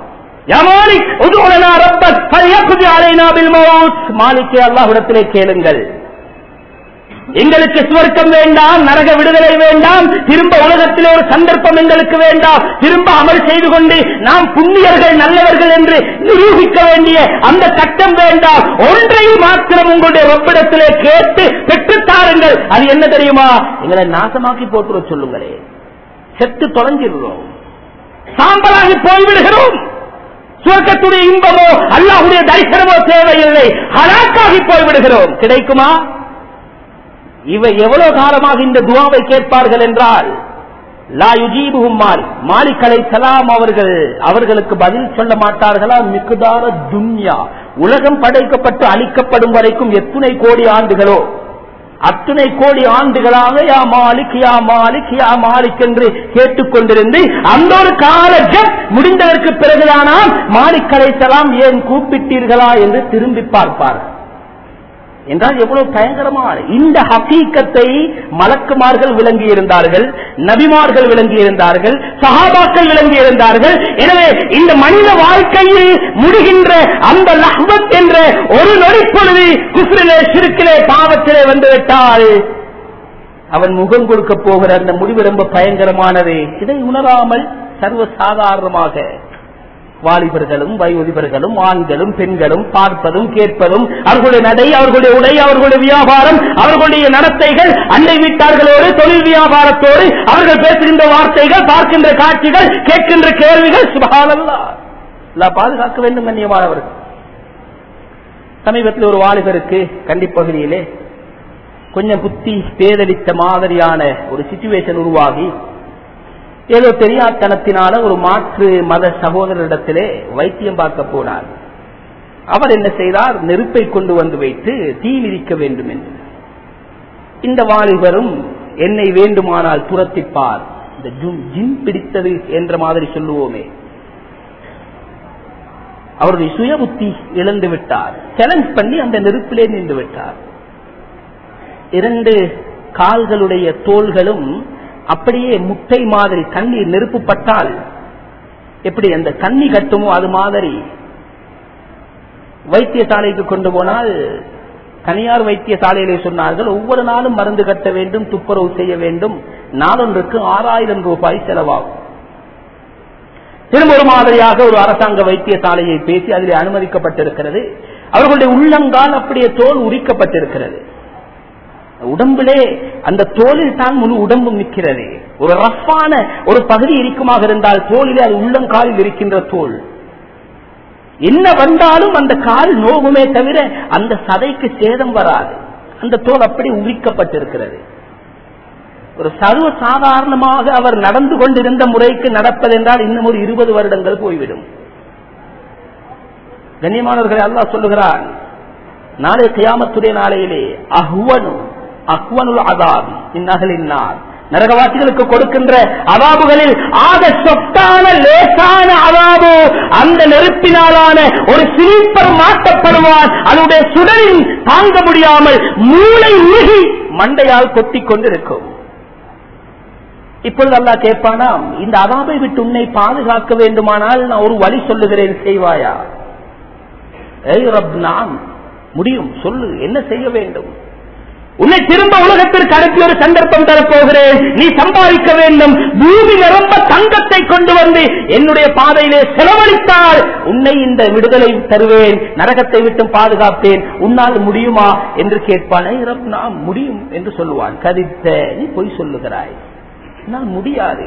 A: மாலிக்கே அல்லாஹிடத்திலே கேளுங்கள் எங்களுக்கு சுவர்க்கம் வேண்டாம் நரக விடுதலை வேண்டாம் திரும்ப உலகத்திலே ஒரு சந்தர்ப்பம் எங்களுக்கு வேண்டாம் திரும்ப அமல் செய்து கொண்டு நாம் புண்ணியர்கள் நல்லவர்கள் என்று நிரூபிக்க வேண்டிய அந்த சட்டம் வேண்டாம் ஒன்றை மாத்திரம் உங்களுடைய ஒப்பிடத்திலே கேட்டு பெற்றுத்தாருங்கள் அது என்ன தெரியுமா எங்களை நாசமாக்கி போட்டுற சொல்லுங்களே செத்து தொலைஞ்சிடுறோம் சாம்பலாகி போய்விடுகிறோம் சுவர்க்கத்துடைய இன்பமோ அல்லாஹுடைய தரிசனமோ தேவையில்லை ஹலாக்காகி போய்விடுகிறோம் கிடைக்குமா இவை எவ்வளவு காலமாக இந்த துவாவை கேட்பார்கள் என்றால் லா யுஜீபுகும் மால் மாலிக் சலாம் அவர்கள் அவர்களுக்கு பதில் சொல்ல மாட்டார்களா மிகுதார துன்யா உலகம் படைக்கப்பட்டு அழிக்கப்படும் வரைக்கும் எத்தனை கோடி ஆண்டுகளோ அத்தனை கோடி ஆண்டுகளாக யா மாலிக் யா மாலிக் யா மாலிக் என்று கேட்டுக்கொண்டிருந்து அந்த ஒரு கால ஜப் முடிந்ததற்கு பிறகுதானால் மாலிக் சலாம் ஏன் கூப்பிட்டீர்களா என்று திரும்பி பார்ப்பார்கள் என்றால் எவ்வளவு பயங்கரமான இந்த ஹக்கீக்கத்தை மலக்குமார்கள் விளங்கி இருந்தார்கள் நபிமார்கள் விளங்கி இருந்தார்கள் சகாபாக்கள் விளங்கி இருந்தார்கள் எனவே இந்த மனித வாழ்க்கையில் முடிகின்ற அந்த லஹ்மத் என்ற ஒரு நொடிப்பொழுது குஸ்ரிலே சிறுக்கிலே பாவத்திலே வந்துவிட்டால் அவன் முகம் கொடுக்க போகிற அந்த முடிவு ரொம்ப பயங்கரமானது இதை உணராமல் சர்வ சாதாரணமாக வாலிபர்களும் வயோதிபர்களும் ஆண்களும் பெண்களும் பார்ப்பதும் கேட்பதும் அவர்களுடைய நடை அவர்களுடைய உடை அவர்களுடைய வியாபாரம் அவர்களுடைய நடத்தைகள் அண்டை வீட்டார்களோடு தொழில் வியாபாரத்தோடு அவர்கள் பேசுகின்ற வார்த்தைகள் பார்க்கின்ற காட்சிகள் கேட்கின்ற கேள்விகள் சுபகாலல்லா பாதுகாக்க வேண்டும் கண்ணியமானவர்கள் சமீபத்தில் ஒரு வாலிபருக்கு கண்டிப்பகுதியிலே கொஞ்சம் புத்தி பேதளித்த மாதிரியான ஒரு சிச்சுவேஷன் உருவாகி ஏதோ தெரியாத்தனத்தினால ஒரு மாற்று மத சகோதரரிடத்திலே வைத்தியம் பார்க்க போனார் அவர் என்ன செய்தார் நெருப்பை கொண்டு வந்து வைத்து தீ மிதிக்க வேண்டும் என்று இந்த வாலிபரும் என்னை வேண்டுமானால் துரத்திப்பார் இந்த ஜிம் பிடித்தது என்ற மாதிரி சொல்லுவோமே அவருடைய சுய புத்தி இழந்து விட்டார் சேலஞ்ச் பண்ணி அந்த நெருப்பிலே நின்று விட்டார் இரண்டு கால்களுடைய தோள்களும் அப்படியே முட்டை மாதிரி தண்ணீர் நெருப்பு பட்டால் எப்படி அந்த தண்ணி கட்டுமோ அது மாதிரி வைத்தியசாலைக்கு கொண்டு போனால் தனியார் வைத்தியசாலையிலே சொன்னார்கள் ஒவ்வொரு நாளும் மருந்து கட்ட வேண்டும் துப்புரவு செய்ய வேண்டும் நாளொன்றுக்கு ஆறாயிரம் ரூபாய் செலவாகும் திரும்ப ஒரு மாதிரியாக ஒரு அரசாங்க வைத்தியசாலையை பேசி அதில் அனுமதிக்கப்பட்டிருக்கிறது அவர்களுடைய உள்ளங்கால் அப்படியே தோல் உரிக்கப்பட்டிருக்கிறது உடம்பிலே அந்த தோலில் தான் முழு உடம்பும் நிற்கிறது ஒரு ரஃப்பான ஒரு பகுதி இருக்குமாக இருந்தால் தோலிலே அது உள்ளங்காலில் இருக்கின்ற தோல் என்ன வந்தாலும் அந்த கால் நோகுமே தவிர அந்த சதைக்கு சேதம் வராது அந்த தோல் அப்படி உரிக்கப்பட்டிருக்கிறது ஒரு சர்வ சாதாரணமாக அவர் நடந்து கொண்டிருந்த முறைக்கு நடப்பதென்றால் இன்னும் ஒரு இருபது வருடங்கள் போய்விடும் கண்ணியமானவர்களை அல்லா சொல்லுகிறான் நாளை கியாமத்துடைய நாளையிலே அஹ்வனு அஹ்வனுல் அதாபி இந்நகலின்னார் நரகவாசிகளுக்கு கொடுக்கின்ற அவாபுகளில் ஆக சொத்தான லேசான அவாபு அந்த நெருப்பினாலான ஒரு சிலிப்பர் மாட்டப்படுவான் அதனுடைய சுடரில் தாங்க முடியாமல் மூளை உருகி மண்டையால் கொட்டிக் கொண்டிருக்கும் இப்பொழுது அல்லா கேட்பானாம் இந்த அவாபை விட்டு உன்னை பாதுகாக்க வேண்டுமானால் நான் ஒரு வழி சொல்லுகிறேன் செய்வாயா ஏய் ரப் நாம் முடியும் சொல்லு என்ன செய்ய வேண்டும் உன்னை திரும்ப உலகத்திற்கு அனுப்பி ஒரு சந்தர்ப்பம் தரப்போகிறேன் நீ சம்பாதிக்க வேண்டும் பூமி நிரம்ப தங்கத்தை கொண்டு வந்து என்னுடைய பாதையிலே செலவழித்தால் உன்னை இந்த விடுதலை தருவேன் நரகத்தை விட்டும் பாதுகாப்பேன் உன்னால் முடியுமா என்று கேட்பானே நாம் முடியும் என்று சொல்லுவான் கதித்த நீ பொய் சொல்லுகிறாய் என்னால் முடியாது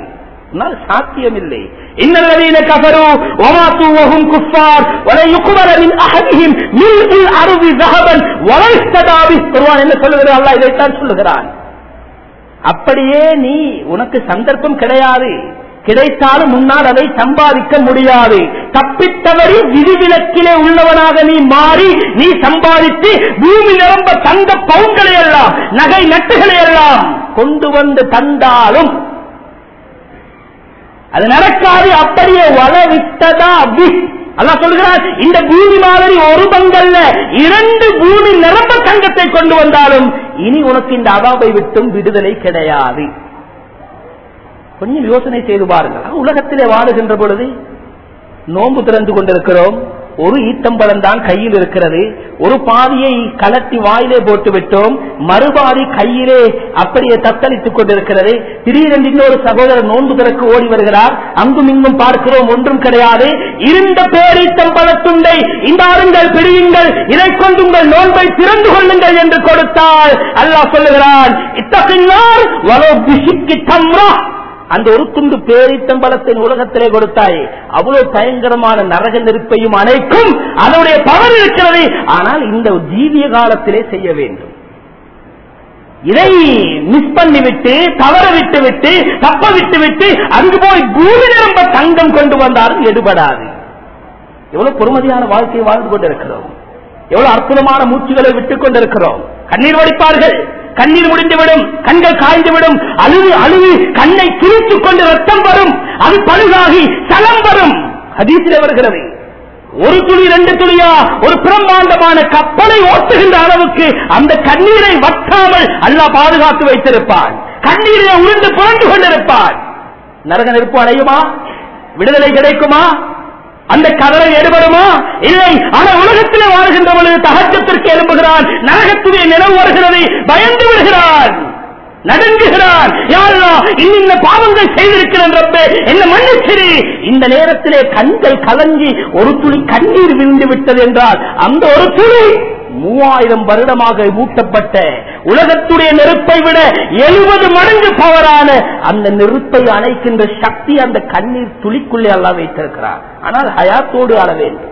A: உன்னால் சாத்தியமில்லை இன்னல்லதீன கஃபரு வமாத்து வஹும் குஃபார் வல யுக்பல மின் அஹதிஹிம் மில்இல் அர்தி ذهبا வல இஸ்ததா பி குர்ஆன் என்ன சொல்லுகிறது அல்லாஹ் இதைத்தான் சொல்லுகிறான் அப்படியே நீ உனக்கு சந்தர்ப்பம் கிடையாது கிடைத்தாலும் முன்னால் அதை சம்பாதிக்க முடியாது தப்பித்தவரி விதிவிலக்கிலே உள்ளவனாக நீ மாறி நீ சம்பாதித்து பூமி நிரம்ப தங்க பவுன்களை எல்லாம் நகை நட்டுகளை எல்லாம் கொண்டு வந்து தந்தாலும் அது நடக்காது அப்படியே வளவிட்டதா அபி அல்லாஹ் சொல்கிறார் இந்த பூமி மாதிரி ஒரு பங்கல்ல இரண்டு பூமி நிரம்ப தங்கத்தை கொண்டு வந்தாலும் இனி உனக்கு இந்த அவாபை விட்டும் விடுதலை கிடையாது கொஞ்சம் யோசனை செய்து பாருங்கள் உலகத்திலே வாழுகின்ற பொழுது நோன்பு திறந்து கொண்டிருக்கிறோம் ஒரு ஈத்தம்பழம் தான் கையில் இருக்கிறது ஒரு பாதியை கலட்டி வாயிலே போட்டு விட்டோம் மறுபாதி கையிலே அப்படியே தத்தளித்துக் கொண்டிருக்கிறது திடீரென்று இன்னொரு சகோதரர் நோன்பு திறக்க ஓடி வருகிறார் அங்கும் இங்கும் பார்க்கிறோம் ஒன்றும் கிடையாது இருந்த பேரீத்தம்பழத்துண்டை இந்த ஆறுங்கள் பிடியுங்கள் இதை கொண்டு உங்கள் நோன்பை திறந்து கொள்ளுங்கள் என்று கொடுத்தால் அல்லாஹ் சொல்லுகிறான் இத்தகையார் வலோ பிசிக்கு தம்ரா அந்த ஒரு துண்டு பேரித்தம்பலத்தின் உலகத்திலே கொடுத்தாய் அவ்வளவு பயங்கரமான நரக நெருப்பையும் அணைக்கும் அதனுடைய பவர் இருக்கிறது ஆனால் இந்த ஜீவிய காலத்திலே செய்ய வேண்டும் இதை மிஸ் பண்ணிவிட்டு தவற விட்டு விட்டு தப்ப விட்டு விட்டு அங்கு போய் பூமி நிரம்ப தங்கம் கொண்டு வந்தாலும் எடுபடாது எவ்வளவு பொறுமதியான வாழ்க்கையை வாழ்ந்து கொண்டிருக்கிறோம் எவ்வளவு அற்புதமான மூச்சுகளை விட்டுக் கொண்டிருக்கிறோம் கண்ணீர் வடிப்பார்கள் கண்ணீர் முடிந்துவிடும் கண்கள் காய்ந்துவிடும் அழுது அழுது கண்ணை கிழித்துக் கொண்டு ரத்தம் வரும் அது பழுதாகி சலம் வரும் ஹதீசிலே வருகிறது ஒரு துளி ரெண்டு துளியா ஒரு பிரம்மாண்டமான கப்பலை ஓட்டுகின்ற அளவுக்கு அந்த கண்ணீரை வற்றாமல் அல்லாஹ் பாதுகாத்து வைத்திருப்பான் கண்ணீரை உருண்டு புரண்டு கொண்டிருப்பான் நரக நெருப்பு அடையுமா விடுதலை கிடைக்குமா அந்த கதலை எடுபடுமா இல்லை ஆனால் உலகத்திலே வாழ்கின்ற பொழுது தகச்சத்திற்கு எழும்புகிறான் நரகத்துடைய நினைவு வருகிறது பயந்து விடுகிறான் நடுங்குகிறான் யாரெல்லாம் இன்னின்ன பாவங்கள் செய்திருக்கிறேன் ரப்பே என்ன மன்னிச்சிரு இந்த நேரத்திலே கண்கள் கலங்கி ஒரு துளி கண்ணீர் விழுந்து விட்டது என்றால் அந்த ஒரு துளி மூவாயிரம் வருடமாக ஊட்டப்பட்ட உலகத்துடைய நெருப்பை விட எழுபது மடங்கு பவரான அந்த நெருப்பை அணைக்கின்ற சக்தி அந்த கண்ணீர் துளிக்குள்ளே எல்லாம் வைத்திருக்கிறார் ஆனால் ஹயாத்தோடு ஆள வேண்டும்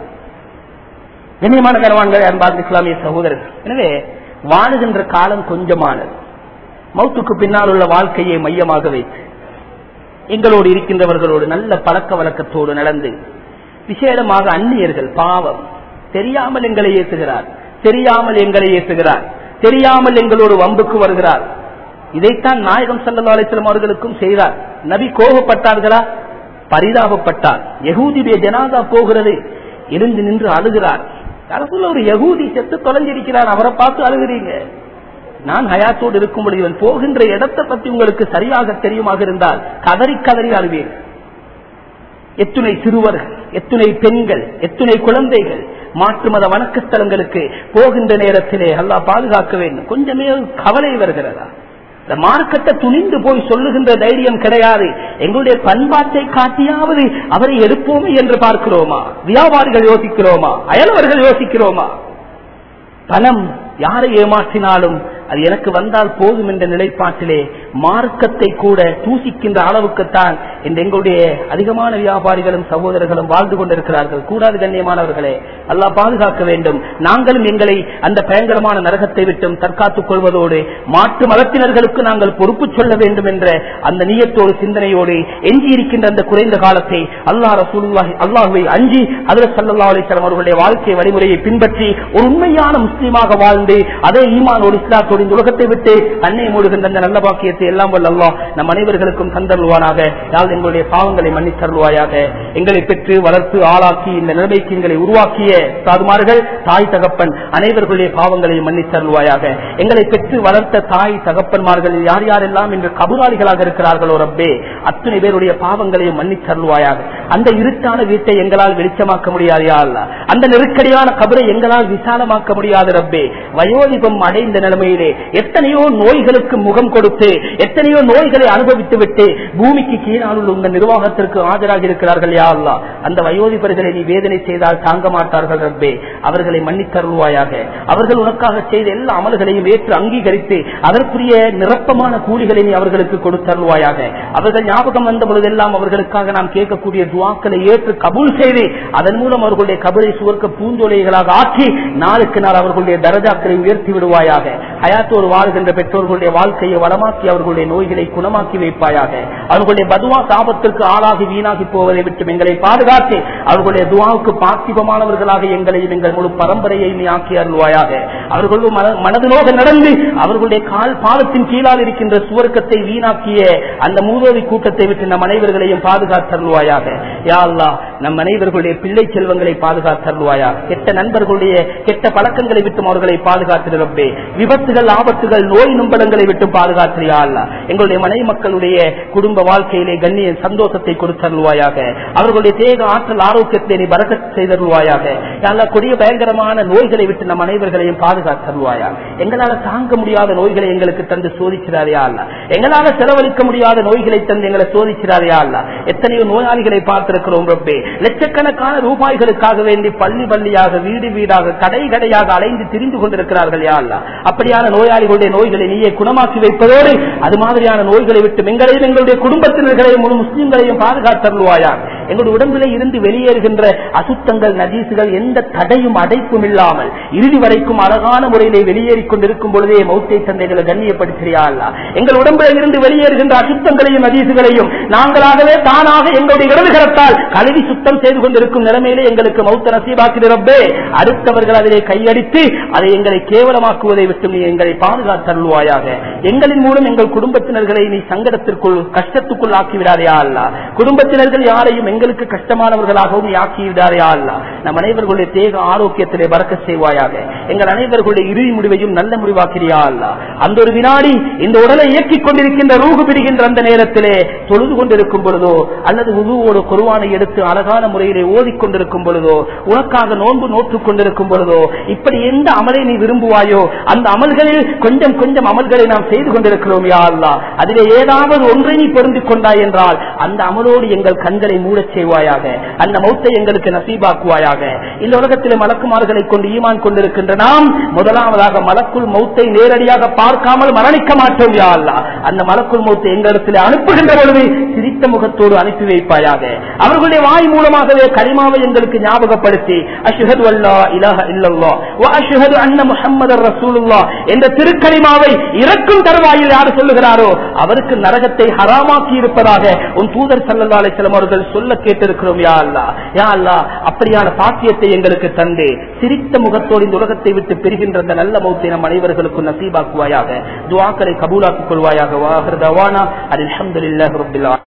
A: கண்ணியமான கனவான்கள் அன்பார்ந்த இஸ்லாமிய சகோதரர்கள் எனவே வாழுகின்ற காலம் கொஞ்சமானது மௌத்துக்கு பின்னால் உள்ள வாழ்க்கையை மையமாக வைத்து எங்களோடு இருக்கின்றவர்களோடு நல்ல பழக்க வழக்கத்தோடு நடந்து விசேடமாக அந்நியர்கள் பாவம் தெரியாமல் எங்களை ஏற்றுகிறார் தெரியாமல் எங்களை ஏற்றுகிறார் தெரியாமல் எங்களோடு வம்புக்கு வருகிறார் இதைத்தான் நாயகம் சல்லா அலிஸ்லாம் அவர்களுக்கும் செய்தார் நபி கோபப்பட்டார்களா பரிதாபப்பட்டார் யகூதியுடைய ஜனாதா போகிறது இருந்து நின்று அழுகிறார் அரசுல ஒரு யகூதி செத்து தொலைஞ்சிருக்கிறார் அவரை பார்த்து அழுகிறீங்க நான் ஹயாத்தோடு இருக்கும்பொழுது இவன் போகின்ற இடத்தை பத்தி உங்களுக்கு சரியாக தெரியுமாக இருந்தால் கதறி கதறி அழுவீர் எத்துணை சிறுவர்கள் எத்துணை பெண்கள் எத்துணை குழந்தைகள் மாற்று மத வணக்கஸ்தலங்களுக்கு போகின்ற நேரத்திலே அல்லா பாதுகாக்க வேண்டும் கொஞ்சமே கவலை வருகிறதா இந்த மார்க்கத்தை துணிந்து போய் சொல்லுகின்ற தைரியம் கிடையாது எங்களுடைய பண்பாட்டை காட்டியாவது அவரை எடுப்போமே என்று பார்க்கிறோமா வியாபாரிகள் யோசிக்கிறோமா அயலவர்கள் யோசிக்கிறோமா பணம் யாரை ஏமாற்றினாலும் அது எனக்கு வந்தால் போதும் என்ற நிலைப்பாட்டிலே மார்க்கத்தை கூட தூசிக்கின்ற அளவுக்குத்தான் இந்த எங்களுடைய அதிகமான வியாபாரிகளும் சகோதரர்களும் வாழ்ந்து கொண்டிருக்கிறார்கள் கூடாது கண்ணியமானவர்களே அல்லா பாதுகாக்க வேண்டும் நாங்களும் எங்களை அந்த பயங்கரமான நரகத்தை விட்டும் தற்காத்துக் கொள்வதோடு மாற்று மதத்தினர்களுக்கு நாங்கள் பொறுப்பு சொல்ல வேண்டும் என்ற அந்த நீயத்தோடு சிந்தனையோடு எஞ்சி இருக்கின்ற அந்த குறைந்த காலத்தை அல்லாஹ் ரசூலுல்லாஹி அல்லாஹுவை அஞ்சி அதில் சல்லா அலிஸ்லாம் அவர்களுடைய வாழ்க்கை வழிமுறையை பின்பற்றி ஒரு உண்மையான முஸ்லீமாக வாழ்ந்து அதே ஈமானோடு இஸ்லாத்தோடு இந்த உலகத்தை விட்டு அன்னை மூடுகின்ற அந்த நல்ல பாக்கியத்தை எல்லாம் வல்ல அல்லாஹ் நம் அனைவர்களுக்கும் தந்தருவானாக யாழ் எங்களுடைய பாவங்களை மன்னித்தருள்வாயாக எங்களை பெற்று வளர்த்து ஆளாக்கி இந்த நிலைமைக்கு எங்களை உருவாக்கிய சாதுமார்கள் தாய் தகப்பன் அனைவர்களுடைய பாவங்களை மன்னித்தருள்வாயாக எங்களை பெற்று வளர்த்த தாய் தகப்பன்மார்கள் யார் யாரெல்லாம் இன்று கபுராளிகளாக இருக்கிறார்களோ ரப்பே அத்தனை பேருடைய பாவங்களையும் மன்னித்தருள்வாயாக அந்த இருட்டான வீட்டை எங்களால் வெளிச்சமாக்க முடியாது யா அல்லாஹ். அந்த நெருக்கடியான கபரை எங்களால் விசாலமாக்க முடியாது ரப்பே வயோதிபம் அடைந்த நிலைமையிலே எத்தனையோ நோய்களுக்கு முகம் கொடுத்து எத்தனையோ நோய்களை அனுபவித்து விட்டு பூமிக்கு கீழால் உள்ள உங்க நிர்வாகத்திற்கு ஆஜராகி இருக்கிறார்கள் யா அல்லா அந்த வயோதிபர்களை நீ வேதனை செய்தால் தாங்க மாட்டார்கள் ரப்பே அவர்களை மன்னித்தருள்வாயாக அவர்கள் உனக்காக செய்த எல்லா அமல்களையும் ஏற்று அங்கீகரித்து அதற்குரிய நிரப்பமான கூலிகளை நீ அவர்களுக்கு கொடுத்தருள்வாயாக அவர்கள் ஞாபகம் வந்த பொழுதெல்லாம் அவர்களுக்காக நாம் கேட்கக்கூடிய துவாக்களை ஏற்று கபூல் செய்து அதன் மூலம் அவர்களுடைய கபலை சுவர்க்க பூஞ்சோலைகளாக ஆக்கி நாளுக்கு நாள் அவர்களுடைய தரஜாக்களை உயர்த்தி விடுவாயாக ஹயாத்தோடு வாழ்கின்ற பெற்றோர்களுடைய வாழ்க்கையை வளமாக்கி அவர்களுடைய நோய்களை குணமாக்கி வைப்பாயாக அவர்களுடைய பதுவா சாபத்திற்கு ஆளாகி வீணாகி போவதை விட்டு எங்களை பாதுகாத்து அவர்களுடைய துவாவுக்கு பாசிபமானவர்களாக எங்களையும் எங்கள் முழு பரம்பரையை நீ ஆக்கி அருள்வாயாக அவர்களும் மன- மனதிலோக நடந்து அவர்களுடைய கால் பாதத்தின் கீழால் இருக்கின்ற சுவர்க்கத்தை வீணாக்கிய அந்த மூதோவி கூட்டத்தை விட்டு நம் அனைவர்களையும் பாதுகாத்தருள்வாயாக யா அல்லாஹ் நம் அனைவர்களுடைய பிள்ளை செல்வங்களை பாதுகாத்தருள்வாயாக கெட்ட நண்பர்களுடைய கெட்ட பழக்கங்களை விட்டும் அவர்களை பாதுகாத்திருப்பே விபத்துகள் ஆபத்துகள் நோய் நும்பலங்களை விட்டு பாதுகாத்திரியா அல்ல எங்களுடைய மனைவி மக்களுடைய குடும்ப வாழ்க்கையிலே கண்ணிய சந்தோஷத்தை கொடுத்தருள்வாயாக அவர்களுடைய தேக ஆற்றல் ஆரோக்கியத்தை நீ பறக்க செய்தருள்வாயாக அல்ல கொடிய பயங்கரமான நோய்களை விட்டு நம் அனைவர்களையும் பாதுகாத்தருள்வாயா எங்களால தாங்க முடியாத நோய்களை எங்களுக்கு தந்து சோதிக்கிறாரியா அல்ல எங்களால செலவழிக்க முடியாத நோய்களை தந்து எங்களை சோதிக்கிறாரியா அல்ல எத்தனையோ நோயாளிகளை பார்த்திருக்கிறோம் ரப்பே லட்சக்கணக்கான ரூபாய்களுக்காக வேண்டி பள்ளி பள்ளியாக வீடு வீடாக கடை கடையாக அலைந்து திரிந்து கொண்டிருக்கிறார்கள் யா அல்ல அப்படியான நோயாளிகளுடைய நோய்களை நீயே குணமாக்கி வைப்பதோடு அது மாதிரியான நோய்களை விட்டு எங்களையும் எங்களுடைய குடும்பத்தினர்களையும் முழு முஸ்லிம்களையும் பாதுகாத்தருள்வாயா எங்களுடைய உடம்பிலே இருந்து வெளியேறுகின்ற அசுத்தங்கள் நதீசுகள் எந்த தடையும் அடைப்பும் இல்லாமல் இறுதி வரைக்கும் அழகான முறையிலே வெளியேறிக் கொண்டிருக்கும் பொழுதே மௌத்தை தந்தைகளை கண்ணியப்படுத்தியா அல்ல எங்கள் உடம்பிலே இருந்து வெளியேறுகின்ற அசுத்தங்களையும் நதீசுகளையும் நாங்களாகவே தானாக எங்களுடைய இடதுகரத்தால் கழுவி சுத்தம் செய்து கொண்டிருக்கும் நிலைமையிலே எங்களுக்கு மௌத்த நசீபாக்கிறப்பே அடுத்தவர்கள் அதிலே கையடித்து அதை எங்களை கேவலமாக்குவதை விட்டு நீ எங்களை பாதுகாத்தருள்வாயாக எங்களின் மூலம் எங்கள் குடும்பத்தினர்களை நீ சங்கடத்திற்குள் கஷ்டத்துக்குள் ஆக்கிவிடாதே அல்ல குடும்பத்தினர்கள் யாரையும் எங்களுக்கு கஷ்டமானவர்களாகவும் நீ ஆக்கிவிடாதே அல்ல நம் அனைவர்களுடைய தேக ஆரோக்கியத்திலே பறக்க செய்வாயாக எங்கள் அனைவர்களுடைய இறுதி முடிவையும் நல்ல முடிவாக்கிறியா அல்ல அந்த ஒரு வினாடி இந்த உடலை இயக்கிக் கொண்டிருக்கின்ற ரூகு பிடிக்கின்ற அந்த நேரத்திலே தொழுது கொண்டிருக்கும் பொழுதோ அல்லது உருவோடு குருவானை எடுத்து அழகான முறையிலே ஓதிக்கொண்டிருக்கும் பொழுதோ உனக்காக நோன்பு நோற்றுக் கொண்டிருக்கும் பொழுதோ இப்படி எந்த அமலை நீ விரும்புவாயோ அந்த அமல்களில் கொஞ்சம் கொஞ்சம் அமல்களை நாம் செய்து கொண்டிருக்கிறோம் யா அல்லா அதிலே ஏதாவது ஒன்றை நீ பொருந்திக் கொண்டாய் என்றால் அந்த அமலோடு எங்கள் கண்களை மூடச் செய்வாயாக அந்த மௌத்தை எங்களுக்கு நசீபாக்குவாயாக இந்த உலகத்திலே மலக்குமார்களை கொண்டு ஈமான் கொண்டிருக்கின்ற நாம் முதலாவதாக மலக்குள் மௌத்தை நேரடியாக பார்க்காமல் மரணிக்க மாட்டோம் யா அல்லா அந்த மலக்குள் மௌத்தை எங்களிடத்தில் அனுப்புகின்ற பொழுது சிரித்த முகத்தோடு அனுப்பி வைப்பாயாக அவர்களுடைய வாய் மூலமாகவே கரிமாவை எங்களுக்கு ஞாபகப்படுத்தி அஷ்ஹது அல்லா இலாஹ இல்லல்லாஹ் வ அஷ்ஹது அன்ன முஹம்மதர் ரசூலுல்லாஹ் என்ற திருக்கலிமாவை இறக்கும் தருவாயில் யார் சொல்லுகிறாரோ அவருக்கு நரகத்தை ஹராமாக்கி இருப்பதாக உன் தூதர் சல்லல்லாஹு அலைஹி வஸல்லம் அவர்கள் சொல்ல கேட்டிருக்கிறோம் யா அல்லாஹ் யா அல்லாஹ் அப்படியான பாக்கியத்தை எங்களுக்கு தந்து சிரித்த முகத்தோடு இந்த உலகத்தை விட்டு பெறுகின்ற அந்த நல்ல மௌத்தை நம் அனைவர்களுக்கும் நசீபாக்குவாயாக துஆக்களை கபூலாக்கிக் கொள்வாயாக வாஹர் தவானா அல்ஹம்துலில்லாஹி ரப்பில் ஆலமீன்